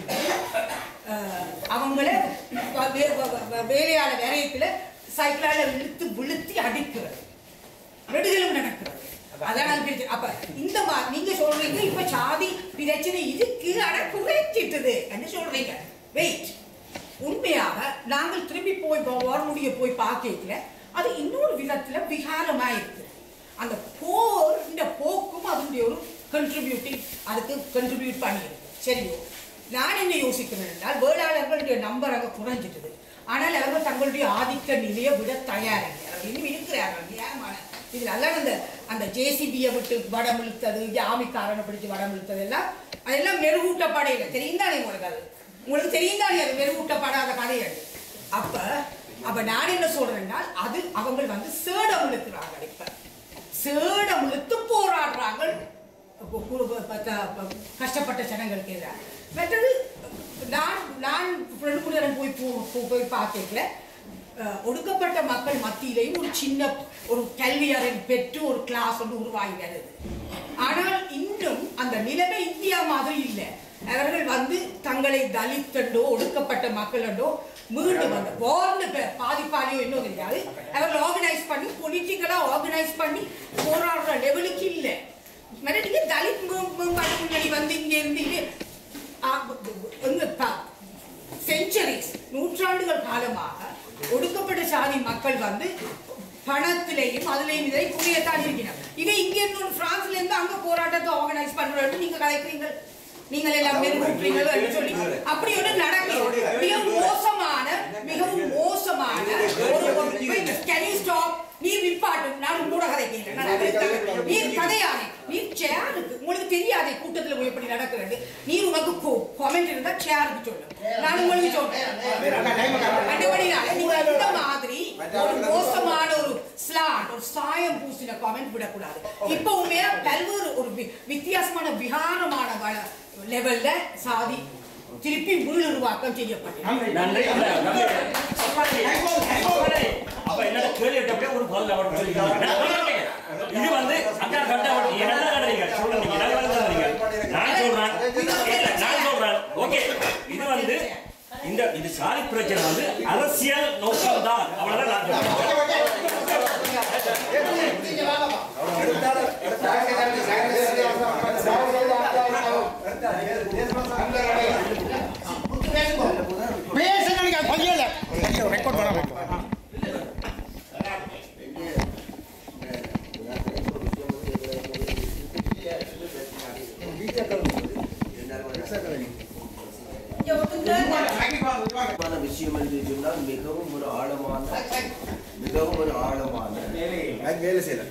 அவங்கள வ- வே- வ- வ- வேலையாள வேலையத்துல சைக்கிளால இழுத்து விழுத்தி அடிக்கிறது நெடுகளும் நடக்கிறது அதான் நான் பிரிச்சு- அப்ப இந்த மா நீங்க சொல்றீங்க இப்ப சாதி பிரச்சனை இருக்கு ஆனா குறைச்சிட்டது என்று சொல்றீங்க வெயிட் உண்மையாக நாங்கள் திரும்பி போய் வார்முடிய போய் பார்க்கல அது இன்னொரு விதத்துல விகாரமா இருக்கு அந்த போர் இந்த போக்கும் அதனுடைய ஒரு கண்ட்ரிபியூட்டிங் அதுக்கு கண்ட்ரிபியூட் பண்ணியிருக்கு சரியோ நான் என்ன யோசிக்கிறேன் என்றால் வேளாளர்களுடைய நம்பர் அங்க குறைஞ்சிட்டது ஆனால் அவர்கள் தங்களுடைய ஆதிக்க நிலையை விட தயாரில்லை அவர்கள் இன்னும் இருக்கிறார்கள் ஏமான இதுல எல்லாம் அந்த அந்த ஜேசிபியை விட்டு வடம் இழுத்தது ஜாமிக்காரனை பிடிச்சு வடம் இழுத்தது எல்லாம் அதெல்லாம் மெருகூட்டப்படையில தெரியும் தானே உங்களுக்கு அது உங்களுக்கு தெரியும் தானே அது மெருகூட்டப்படாத கதைகள் அப்ப அப்ப நான் என்ன சொல்றேன்னா அது அவங்க வந்து சேடம் இழுக்கிறாங்க இப்ப சேடம் இழுத்து போராடுறாங்க கு- கு- ப- ப- ப- கஷ்டப்பட்ட ஜனங்களுக்கு எதிராக மற்றது நான் நான் ரெண்டு மூணு தடவை போய் போ- போ- போய் பார்க்கல அஹ், ஒடுக்கப்பட்ட மக்கள் மத்தியிலையும் ஒரு சின்ன ஒரு கல்வியறை பெற்று ஒரு கிளாஸ் ஒன்று உருவாகி வருது ஆனால் இன்னும் அந்த நிலைமை இந்தியா மாதிரி இல்லை அவர்கள் வந்து தங்களை தலித்தண்டோ ஒடுக்கப்பட்ட மக்களண்டோ மீண்டும் அந்த வார்டு பாதிப்பாலையோ இன்னும் தெரியாது அவர்கள் ஆர்கனைஸ் பண்ணி பொலிட்டிக்கலா ஆர்கனைஸ் பண்ணி போராடுற லெவலுக்கு இல்லை மறுபடியும் நீங்க தலித் மு- மேம்பாட்டு முன்னணி வந்து இங்க இருந்து இங்க, ஆ, எங்க செஞ்சுரிஸ் நூற்றாண்டுகள் காலமாக ஒடுக்கப்பட்ட சாதி மக்கள் வந்து பணத்திலையும் அதுலயும் இதை குறையத்தான் இருக்கிறார் இதை இங்க இருந்து ஒரு பிரான்ஸ்ல இருந்து அங்க போராட்டத்தை ஆர்கனைஸ் பண்றோம்னு நீங்க கலைக்கிறீங்க நீங்கள் எல்லாம் பேர் கூப்பிடுறீங்க சொல்லி அப்படி ஒன்று நடக்குது மிக மோசமான மிகவும் மோசமான ஒரு கேன் யூ ஸ்டாப் நீர் நிப்பாட்டும் நான் உங்களோட கதைக்கிறேன் நான் அதை- நீர் கதையாதே நீர் சேருக்கு உங்களுக்கு தெரியாதே கூட்டத்துல போய் எப்படி நடக்கிறது நீர் உனக்கு கமெண்ட் இருந்தா சேருக்கு சொல்லு நான் உங்களுக்கு சொல்றேன் கண்டுபடினால நீங்க இந்த மாதிரி ஒரு மோசமான ஒரு ஸ்லாட் ஒரு சாயம் பூசின கமெண்ட் விடக்கூடாது இப்ப உண்மையா பல்வேறு ஒரு வி- வித்தியாசமான விகாரமான வள- லெவல்ல சாதி திருப்பி மீளுருவாக்கம் செய்யப்பட்டது நன்றி அந்த நன்றி. அப்ப என்னோட கேள்வி கேட்டப்பே ஒரு பதில் அவர் சொல்லிக்கிறாங்க. நான் சொல்றேன். இது வந்து அக்கா கட்ட என்ன கட்டுறீங்க சொல்றீங்க நான் சொல்றீங்க நான் சொல்றேன் இல்ல, நான் சொல்றேன் ஓகே இது வந்து இந்த இது சாதி பிரச்சனை வந்து அரசியல் நோக்கம் தான் அவ்வளவுதான் நான் சொல்றேன் பேசுங்க பையல ரெக்கார்ட் பண்ண என்ன ஒரு ஆழமான வேலை செய்யல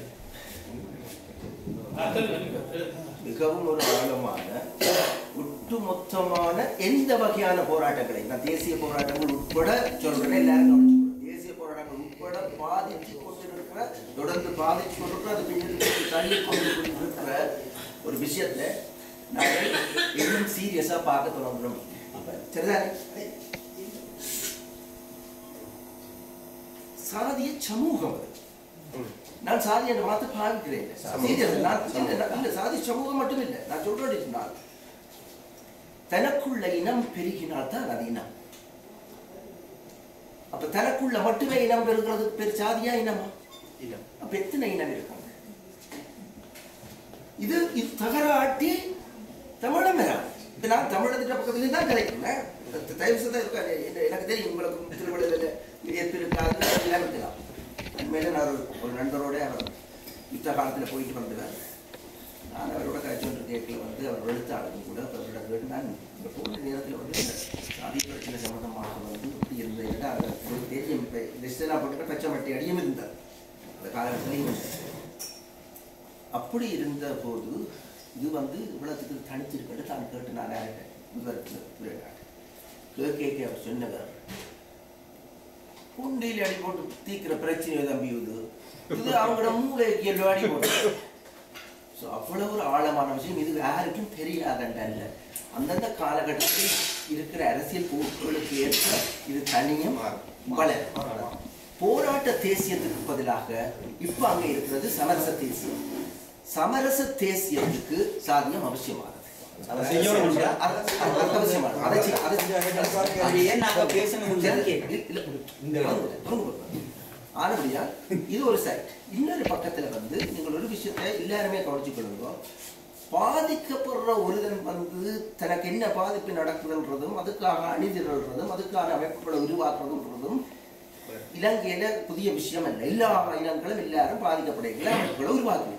மிகவும் ஒரு ஆழமான ஒட்டுமொத்தமான எந்த வகையான போராட்டங்களை நான் தேசிய போராட்டங்கள் உட்பட சொல்றேன் எல்லாரும் கவனிச்சுக்கணும். தேசிய போராட்டங்கள் உட்பட பாதிச்சு கொண்டிருக்கிற தொடர்ந்து பாதிச்சு கொண்டிருக்கிற அது பின்னாடி தள்ளி கொண்டு இருக்கிற ஒரு விஷயத்தை நாங்கள் இன்னும் சீரியஸா பார்க்க தொடங்குறோம் சரிதானே சாதிய சமூகம் அது நான் சாதி என்ற வார்த்தை பாவிக்கிறேன் Serious. நான் இல்ல, நான் இல்ல, சாதி சமூகம் மட்டும் இல்லை நான் சொல்றேன் நான் தனக்குள்ள இனம் பெருகினால் தான் அது இனம் அப்ப தனக்குள்ள மட்டுமே இனம் பெருகிறது பேர் சாதியா இனமா அப்ப எத்தனை இனம் இருக்காங்க இது இது தகராட்டி தமிழம் வராது இப்ப நான் தமிழகத்தின் பக்கத்துல தான் கிடைக்கிறேன் தயவு செய்து இருக்கா என்ன- எனக்கு தெரியும் உங்களுக்கு திருவள்ளுவர் ஏற்பு இருக்காது எல்லாம் இருக்கலாம் உண்மையில நான் ஒரு ஒரு நண்பரோட அவர் யுத்த காலத்துல போயிட்டு வந்தவர் நான் அவரோட கட்சி கேட்கல வந்து அவர் எழுத்தாளரும் கூட அவரோட கேட்டு நான் இந்த போன நேரத்தில் வந்து இந்த சாதி பிரச்சனை சம்பந்தமாக வந்து இப்படி இருந்தது அவருக்கு தெரியும் இப்போ லிஸ்டெல்லாம் போட்டு பச்சை மட்டி அடியும் இருந்தார் அந்த காலகட்டத்திலையும் இருந்தார் அப்படி இருந்த போது இது வந்து இவ்வளவுக்கு தனிச்சிருக்கிறது தான் கேட்டு நான் யார்கிட்ட முதல் கேட்க அவர் சொன்னவர் குண்டியில் அடி போட்டு தீக்கிற பிரச்சனையை தம்பி இது இது அவங்களோட மூளைக்கு எல்லோ அடி போட்டு ஸோ அவ்வளவு ஒரு ஆழமான விஷயம் இது யாருக்கும் தெரியாதண்டல்ல அந்தந்த காலகட்டத்தில் இருக்கிற அரசியல் போக்குகளுக்கு ஏற்ப இது தனியும் வளரும் போராட்ட தேசியத்துக்கு பதிலாக இப்ப அங்க இருக்கிறது சமரச தேசியம் சமரச தேசியத்துக்கு சாதியம் அவசியமானது அதை செய்யணும் இல்லையா? அது- அது- அது அவசியமானது. அதை செய்- அதை செய்- அது ஏன் நாங்க பேசணும் சரி, இல்ல, இல்ல, இந்த ஆனபடியா இது ஒரு சைட் இன்னொரு பக்கத்துல வந்து நீங்கள் ஒரு விஷயத்தை எல்லாருமே கவனிச்சு கொள்ளுங்க பாதிக்கப்படுற ஒருவன் வந்து தனக்கு என்ன பாதிப்பு நடக்குதுன்றதும் அதுக்காக அணிதிரள்றதும் அதுக்கான அமைப்புகளை உருவாக்குறதுன்றதும் இலங்கையில புதிய விஷயம் அல்ல எல்லா இனங்களும் எல்லாரும் பாதிக்கப்படுகிற அமைப்புகளை உருவாக்கிவிடும்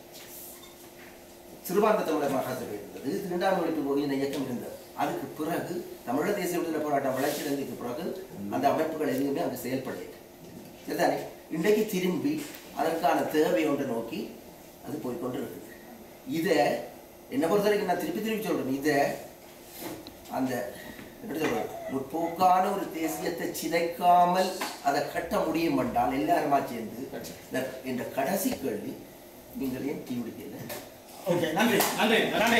சிறுபான்மை தமிழர் மகாசபை இருந்தது இரண்டாம் மொழிக்கு போய் இந்த இயக்கம் இருந்தது அதுக்கு பிறகு தமிழக தேசிய விடுதலை போராட்டம் வளர்ச்சியடைந்ததுக்கு பிறகு அந்த அமைப்புகள் எதுவுமே அங்கு செயல்படவில்லை சரிதானே இன்றைக்கு திரும்பி அதற்கான தேவை ஒன்று நோக்கி அது போய்க்கொண்டு இருக்குது இதை என்னை பொறுத்த வரைக்கும் நான் திருப்பி திருப்பி சொல்றேன் இதை அந்த எப்படி சொல்றது முற்போக்கான ஒரு தேசியத்தை சிதைக்காமல் அதை கட்ட முடியும் என்றால் எல்லாருமா சேர்ந்து இந்த- என்ற கடைசி கேள்வி நீங்கள் ஏன் தீ விடுக்கல ஓகே நன்றி நன்றி நன்றி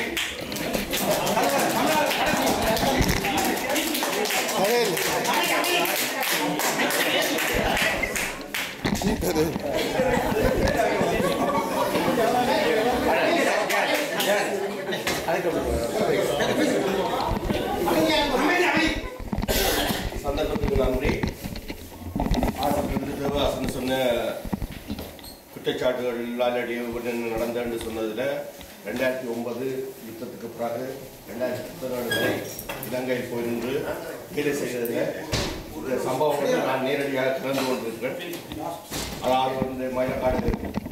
சந்தர்ப்பத்துக்கு நன்றி ஆசைப்பட்டு தேவதாசன் சொன்ன குற்றச்சாட்டுகள் இல்லாதடி நடந்தன்னு சொன்னதுல ரெண்டாயிரத்தி ஒன்பது யுத்தத்துக்கு பிறகு ரெண்டாயிரத்தி பதினாலு வரை இலங்கையில் போய் நின்று வேலை செய்ததுல ஒரு சம்பவங்களை நான் நேரடியாக கலந்து கொண்டிருக்கிறேன் அதாவது வந்து மயிலக்காடு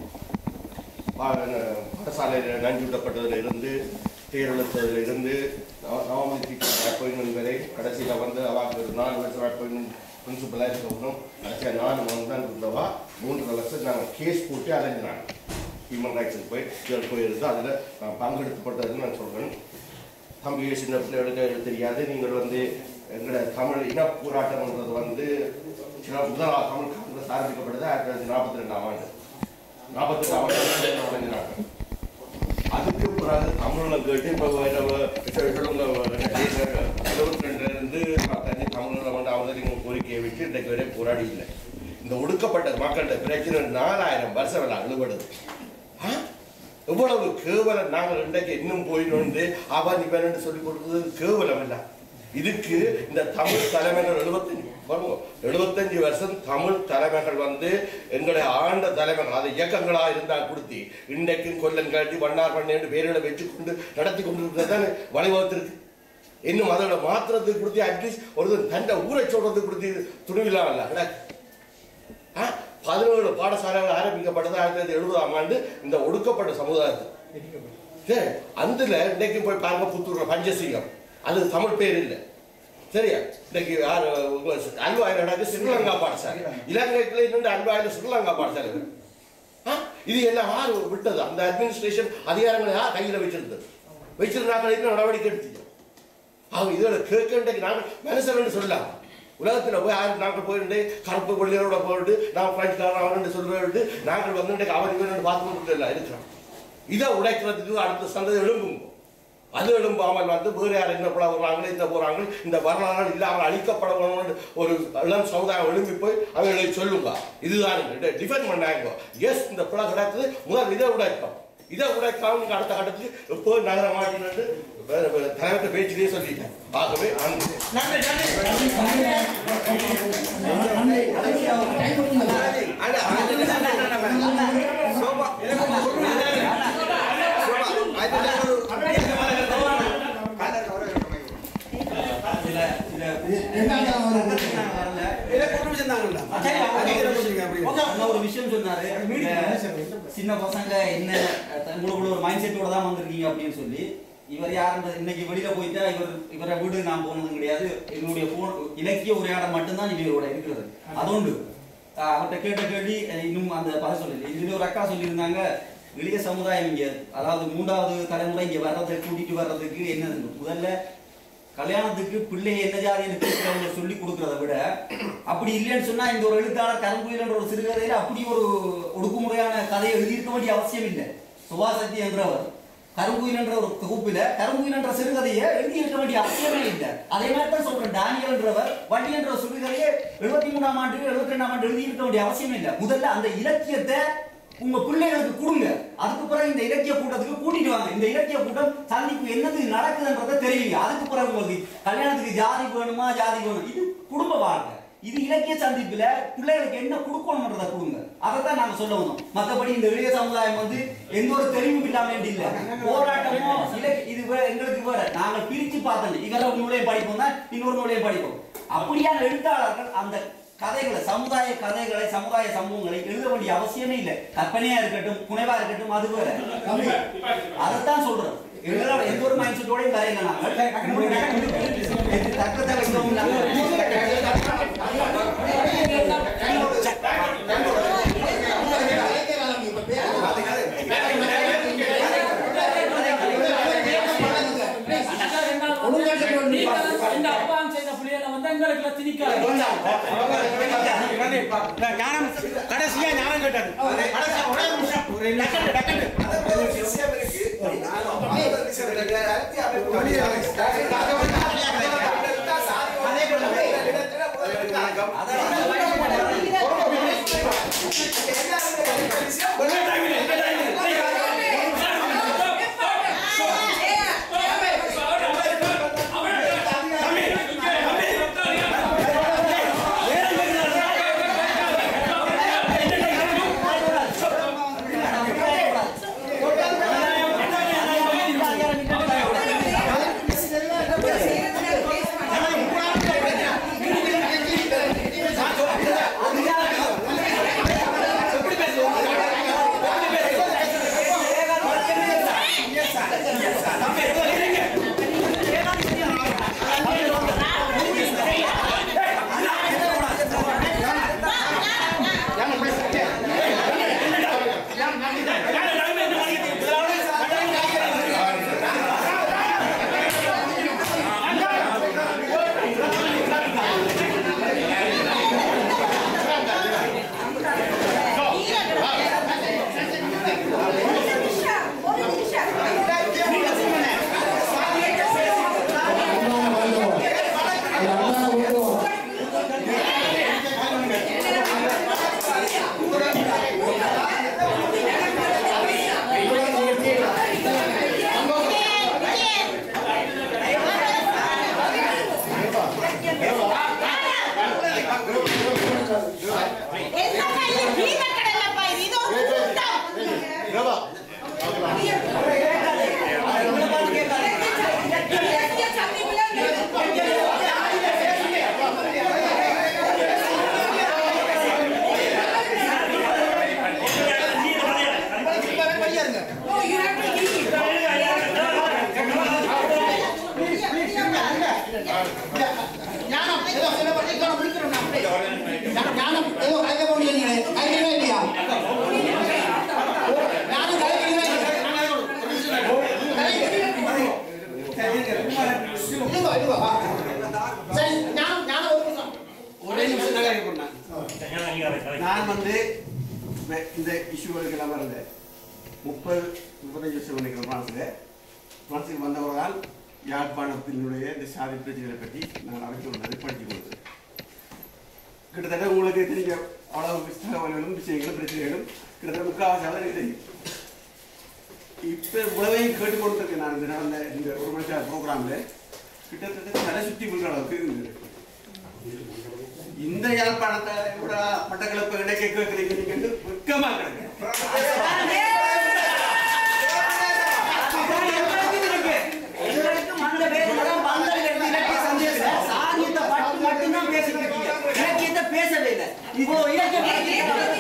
பாடசாலையில் நஞ்சூட்டப்பட்டதில் இருந்து தேர்வெழுத்ததில் இருந்து நவமதி அப்பாயின்மெண்ட் வரை கடைசியில் வந்து அவாக்கு ஒரு நாலு வருஷம் அப்பாயின்மெண்ட் பிரின்சிபலாக இருக்கணும் கடைசியாக நாலு மாதம் தான் இருந்தவா மூன்று வருஷம் நாங்கள் கேஸ் போட்டு அலைஞ்சினாங்க ஹியூமன் ரைட்ஸுக்கு போய் ஜெயில் போயிருந்து அதில் நான் பங்கெடுக்கப்பட்டதுன்னு நான் சொல்கிறேன் தம்பி சின்ன பிள்ளைகளுக்கு தெரியாது நீங்கள் வந்து எங்களோட தமிழ் இன போராட்டம்ன்றது வந்து சில முதலாவது தமிழ் காங்கிரஸ் ஆரம்பிக்கப்பட்டது ஆயிரத்தி தொள்ளாயிரத்தி நாற்பத்தி ரெண்டாம் ஆண்டு நாற்பத்தி ரெண்டாம் ஆண்டு தொடங்கினாங்க அதுக்கு பிறகு தமிழ்ல கேட்டு இப்போ எழுபத்தி ரெண்டுல இருந்து தனி தமிழ்ல வந்து அவதரிங்க கோரிக்கையை வச்சு இன்றைக்கு வரை போராடி இல்லை இந்த ஒடுக்கப்பட்ட மக்கள்கிட்ட பிரச்சனை நாலாயிரம் வருஷம் வேலை அழுபடுது ஆ? எவ்வளவு கேவலம் நாங்கள் இன்றைக்கு இன்னும் போயிட்டு வந்து அவன் இவன் சொல்லி கொடுத்தது கேவலம் இல்லை இதுக்கு இந்த தமிழ் தலைமைகள் எழுபத்தஞ்சு பாருங்க எழுபத்தஞ்சு வருஷம் தமிழ் தலைமைகள் வந்து எங்களை ஆண்ட தலைமைகள் அது இயக்கங்களா இருந்தா கொடுத்தி இன்றைக்கும் கொல்லன் காட்டி வண்ணார் பண்ணேன்னு பேர்களை வச்சு கொண்டு நடத்தி கொண்டு இருக்கிறது வழிவகுத்திருக்கு இன்னும் அதோட மாத்திரத்துக்கு கொடுத்து அட்லீஸ்ட் ஒரு தண்டை ஊரை சொல்றதுக்கு கொடுத்து துணிவிலாம் இல்லை கிடக்கு ஆ, பதினேழு பாடசாலைகள் ஆரம்பிக்கப்பட்டது ஆயிரத்தி தொள்ளாயிரத்தி எழுபதாம் ஆண்டு இந்த ஒடுக்கப்பட்ட சமுதாயத்துக்கு சரி, அதுல இன்னைக்கு போய் பாருங்க புத்தூர்ல பஞ்சசீகம் அது தமிழ் பேர் இல்லை சரியா இன்னைக்கு யாரு உங்க அல்வாயில் நடக்கு ஸ்ரீலங்கா பாடசாலை இலங்கைக்குள்ள இன்னொன்று அல்வாயில் ஸ்ரீலங்கா பாடசாலை இருக்கு. ஆ? இது எல்லாம் யார் விட்டது அந்த அட்மினிஸ்ட்ரேஷன் அதிகாரங்களை யார் கையில் வச்சிருந்தது வச்சிருந்தாக்கள் இன்னும் நடவடிக்கை எடுத்தீங்க அவங்க இதோட கேட்கண்டைக்கு நாங்கள் மனுஷன் சொல்லலாம் உலகத்தில் போய் யாரும் நாங்கள் போயிட்டு கருப்பு கொள்ளையரோட போயிட்டு நான் பிரெஞ்சுக்காரன் அவன் சொல்லிட்டு நாங்கள் வந்து இன்றைக்கு அவன் இவன் பார்த்து கொண்டு எல்லாம் இருக்கிறோம் இதை உடைக்கிறதுக்கு அடுத்த சந்ததி எழும்பும் அது எழும்பாமல் வந்து வேறு யார் என்ன போல வர்றாங்க இந்த போறாங்க இந்த வரலாறு இல்லாமல் அழிக்கப்பட வேணும்னு ஒரு இளம் சமுதாயம் எழும்பி போய் அவங்களை சொல்லுங்க இதுதான் டிஃபெண்ட் பண்ணாங்க எஸ் இந்த பிள்ளை கிடக்குது முதல் இதை உடைக்கும் இதை உடைக்காம நீங்க அடுத்த கட்டத்துக்கு எப்போ நகர மாட்டேன்னு தலைவர்கிட்ட பேச்சிலேயே சொல்லிட்டேன் ஆகவே அந்த சில சில அண்ணா ஒரு விஷயம் சொன்னாரு இந்த சின்ன பசங்க என்ன உங்களுக்குள்ள ஒரு மைண்ட் செட்டோட தான் வந்திருக்கீங்க அப்படின்னு சொல்லி இவர் யாருன்றது இன்னைக்கு வெளியில போயிட்டா இவர் இவரை வீடு நான் போனதும் கிடையாது என்னுடைய போன் இலக்கிய உரையாடல் மட்டும்தான் இவரோட இருக்கிறது அதோண்டு ஆஹ் அவர்கிட்ட கேட்ட கேள்வி அஹ் இன்னும் அந்த பதில் சொல்லல இதுல ஒரு அக்கா சொல்லியிருந்தாங்க இளைய சமுதாயம் இங்க அதாவது மூன்றாவது தலைமுறை இங்க வர்றதை கூட்டிட்டு வர்றதுக்கு என்ன முதல்ல கல்யாணத்துக்கு பிள்ளை என்ன ஜாதின்னு கேட்கிறவங்க சொல்லி கொடுக்கறத விட அப்படி இல்லைன்னு சொன்னா இந்த ஒரு எழுத்தாளர் கரும்புயிலன்ற ஒரு சிறுகதையில அப்படி ஒரு ஒடுக்குமுறையான கதையை எழுதியிருக்க வேண்டிய அவசியம் இல்லை சுபாசக்தி என்றவர் கரும்புயில் என்ற ஒரு தொகுப்பில கரும்புயில் என்ற சிறுகதையை எழுதியிருக்க வேண்டிய அவசியமே இல்லை அதே மாதிரி தான் சொல்றேன் டானியல் என்றவர் வண்டி என்ற ஒரு சிறுகதையை எழுபத்தி மூணாம் ஆண்டு எழுபத்தி ரெண்டாம் ஆண்டு எழுதியிருக்க வேண்டிய அவசியம் இல்லை முதல்ல அந்த இலக்கியத்தை உங்க பிள்ளைகளுக்கு கொடுங்க அதுக்கு பிறகு இந்த இலக்கிய கூட்டத்துக்கு கூட்டிட்டு வாங்க இந்த இலக்கிய கூட்டம் சந்திப்பு என்னது நடக்குதுன்றத தெரியுங்க அதுக்கு பிறகு உங்களுக்கு கல்யாணத்துக்கு ஜாதி வேணுமா ஜாதி வேணும் இது குடும்ப வாழ்க்கை இது இலக்கிய சந்திப்புல பிள்ளைகளுக்கு என்ன கொடுக்கணும்ன்றத கொடுங்க அதைத்தான் நாங்க சொல்ல வந்தோம் மத்தபடி இந்த இளைய சமுதாயம் வந்து எந்த ஒரு தெளிவும் இல்லாம வேண்டி இல்ல போராட்டமோ இலக்கிய இது வே- எங்களுக்கு வேற நாங்க பிரிச்சு பார்த்தோம் இவர ஒரு நூலையும் படிப்போம் தான் இன்னொரு நூலையும் படிப்போம் அப்படியான எழுத்தாளர்கள் அந்த கதைகளை சமுதாய கதைகளை சமுதாய சம்பவங்களை எழுத வேண்டிய அவசியமே இல்லை கற்பனையா இருக்கட்டும் புனைவா இருக்கட்டும் அது வேற அதைத்தான் சொல்றோம் எங்களோட எந்த ஒரு மைண்ட் செட்டோடையும் வரையில நாங்கள் தக்க தலைக்கும் இந்த அப்பான் செய்த புள்ளியில வந்து எங்களுக்கு திணிக்காது ஞானம் கடைசியா ஞானம் கேட்டாரு கடைசியா ஒரே நிமிஷம் ஒரு டக்கண்டு டக்கண்டு ஆ இப்ப இந்த இஷ்யூகளுக்கு எல்லாம் வருது முப்பது முப்பத்தஞ்சு வருஷம் நினைக்கிறேன் பிரான்ஸில் பிரான்ஸுக்கு வந்தவர் தான் யாழ்ப்பாணத்தினுடைய இந்த சாதி பிரச்சனைகளை பற்றி நான் அறிந்து கொண்டது படித்து கொடுத்தது கிட்டத்தட்ட உங்களுக்கு தெரிஞ்ச அவ்வளவு தகவல்களும் விஷயங்களும் பிரச்சனைகளும் கிட்டத்தட்ட முக்கால்வாசி எனக்கு தெரியும் இப்போ உலகையும் கேட்டு கொடுத்துருக்கேன் நான் இந்த நடந்த இந்த ஒரு மணி நேரம் ப்ரோக்ராமில் கிட்டத்தட்ட தலை சுற்றி விழுற அளவுக்கு இருந்தது இந்த யாழ்ப்பாணத்தை விட மட்டக்களப்பு இடைக்க கேட்குறீங்க நீங்கள் வெக்கமா கிடக்கு எங்களுக்கும் அந்த பேருதான் பந்தல் எடுத்து இலக்கிய சந்தேசம் சாகியத்தை பட்டு மட்டும்தான் பேசிட்டு இருக்கீங்க இலக்கியத்தை பேசவே இல்லை இப்போ இலக்கியம்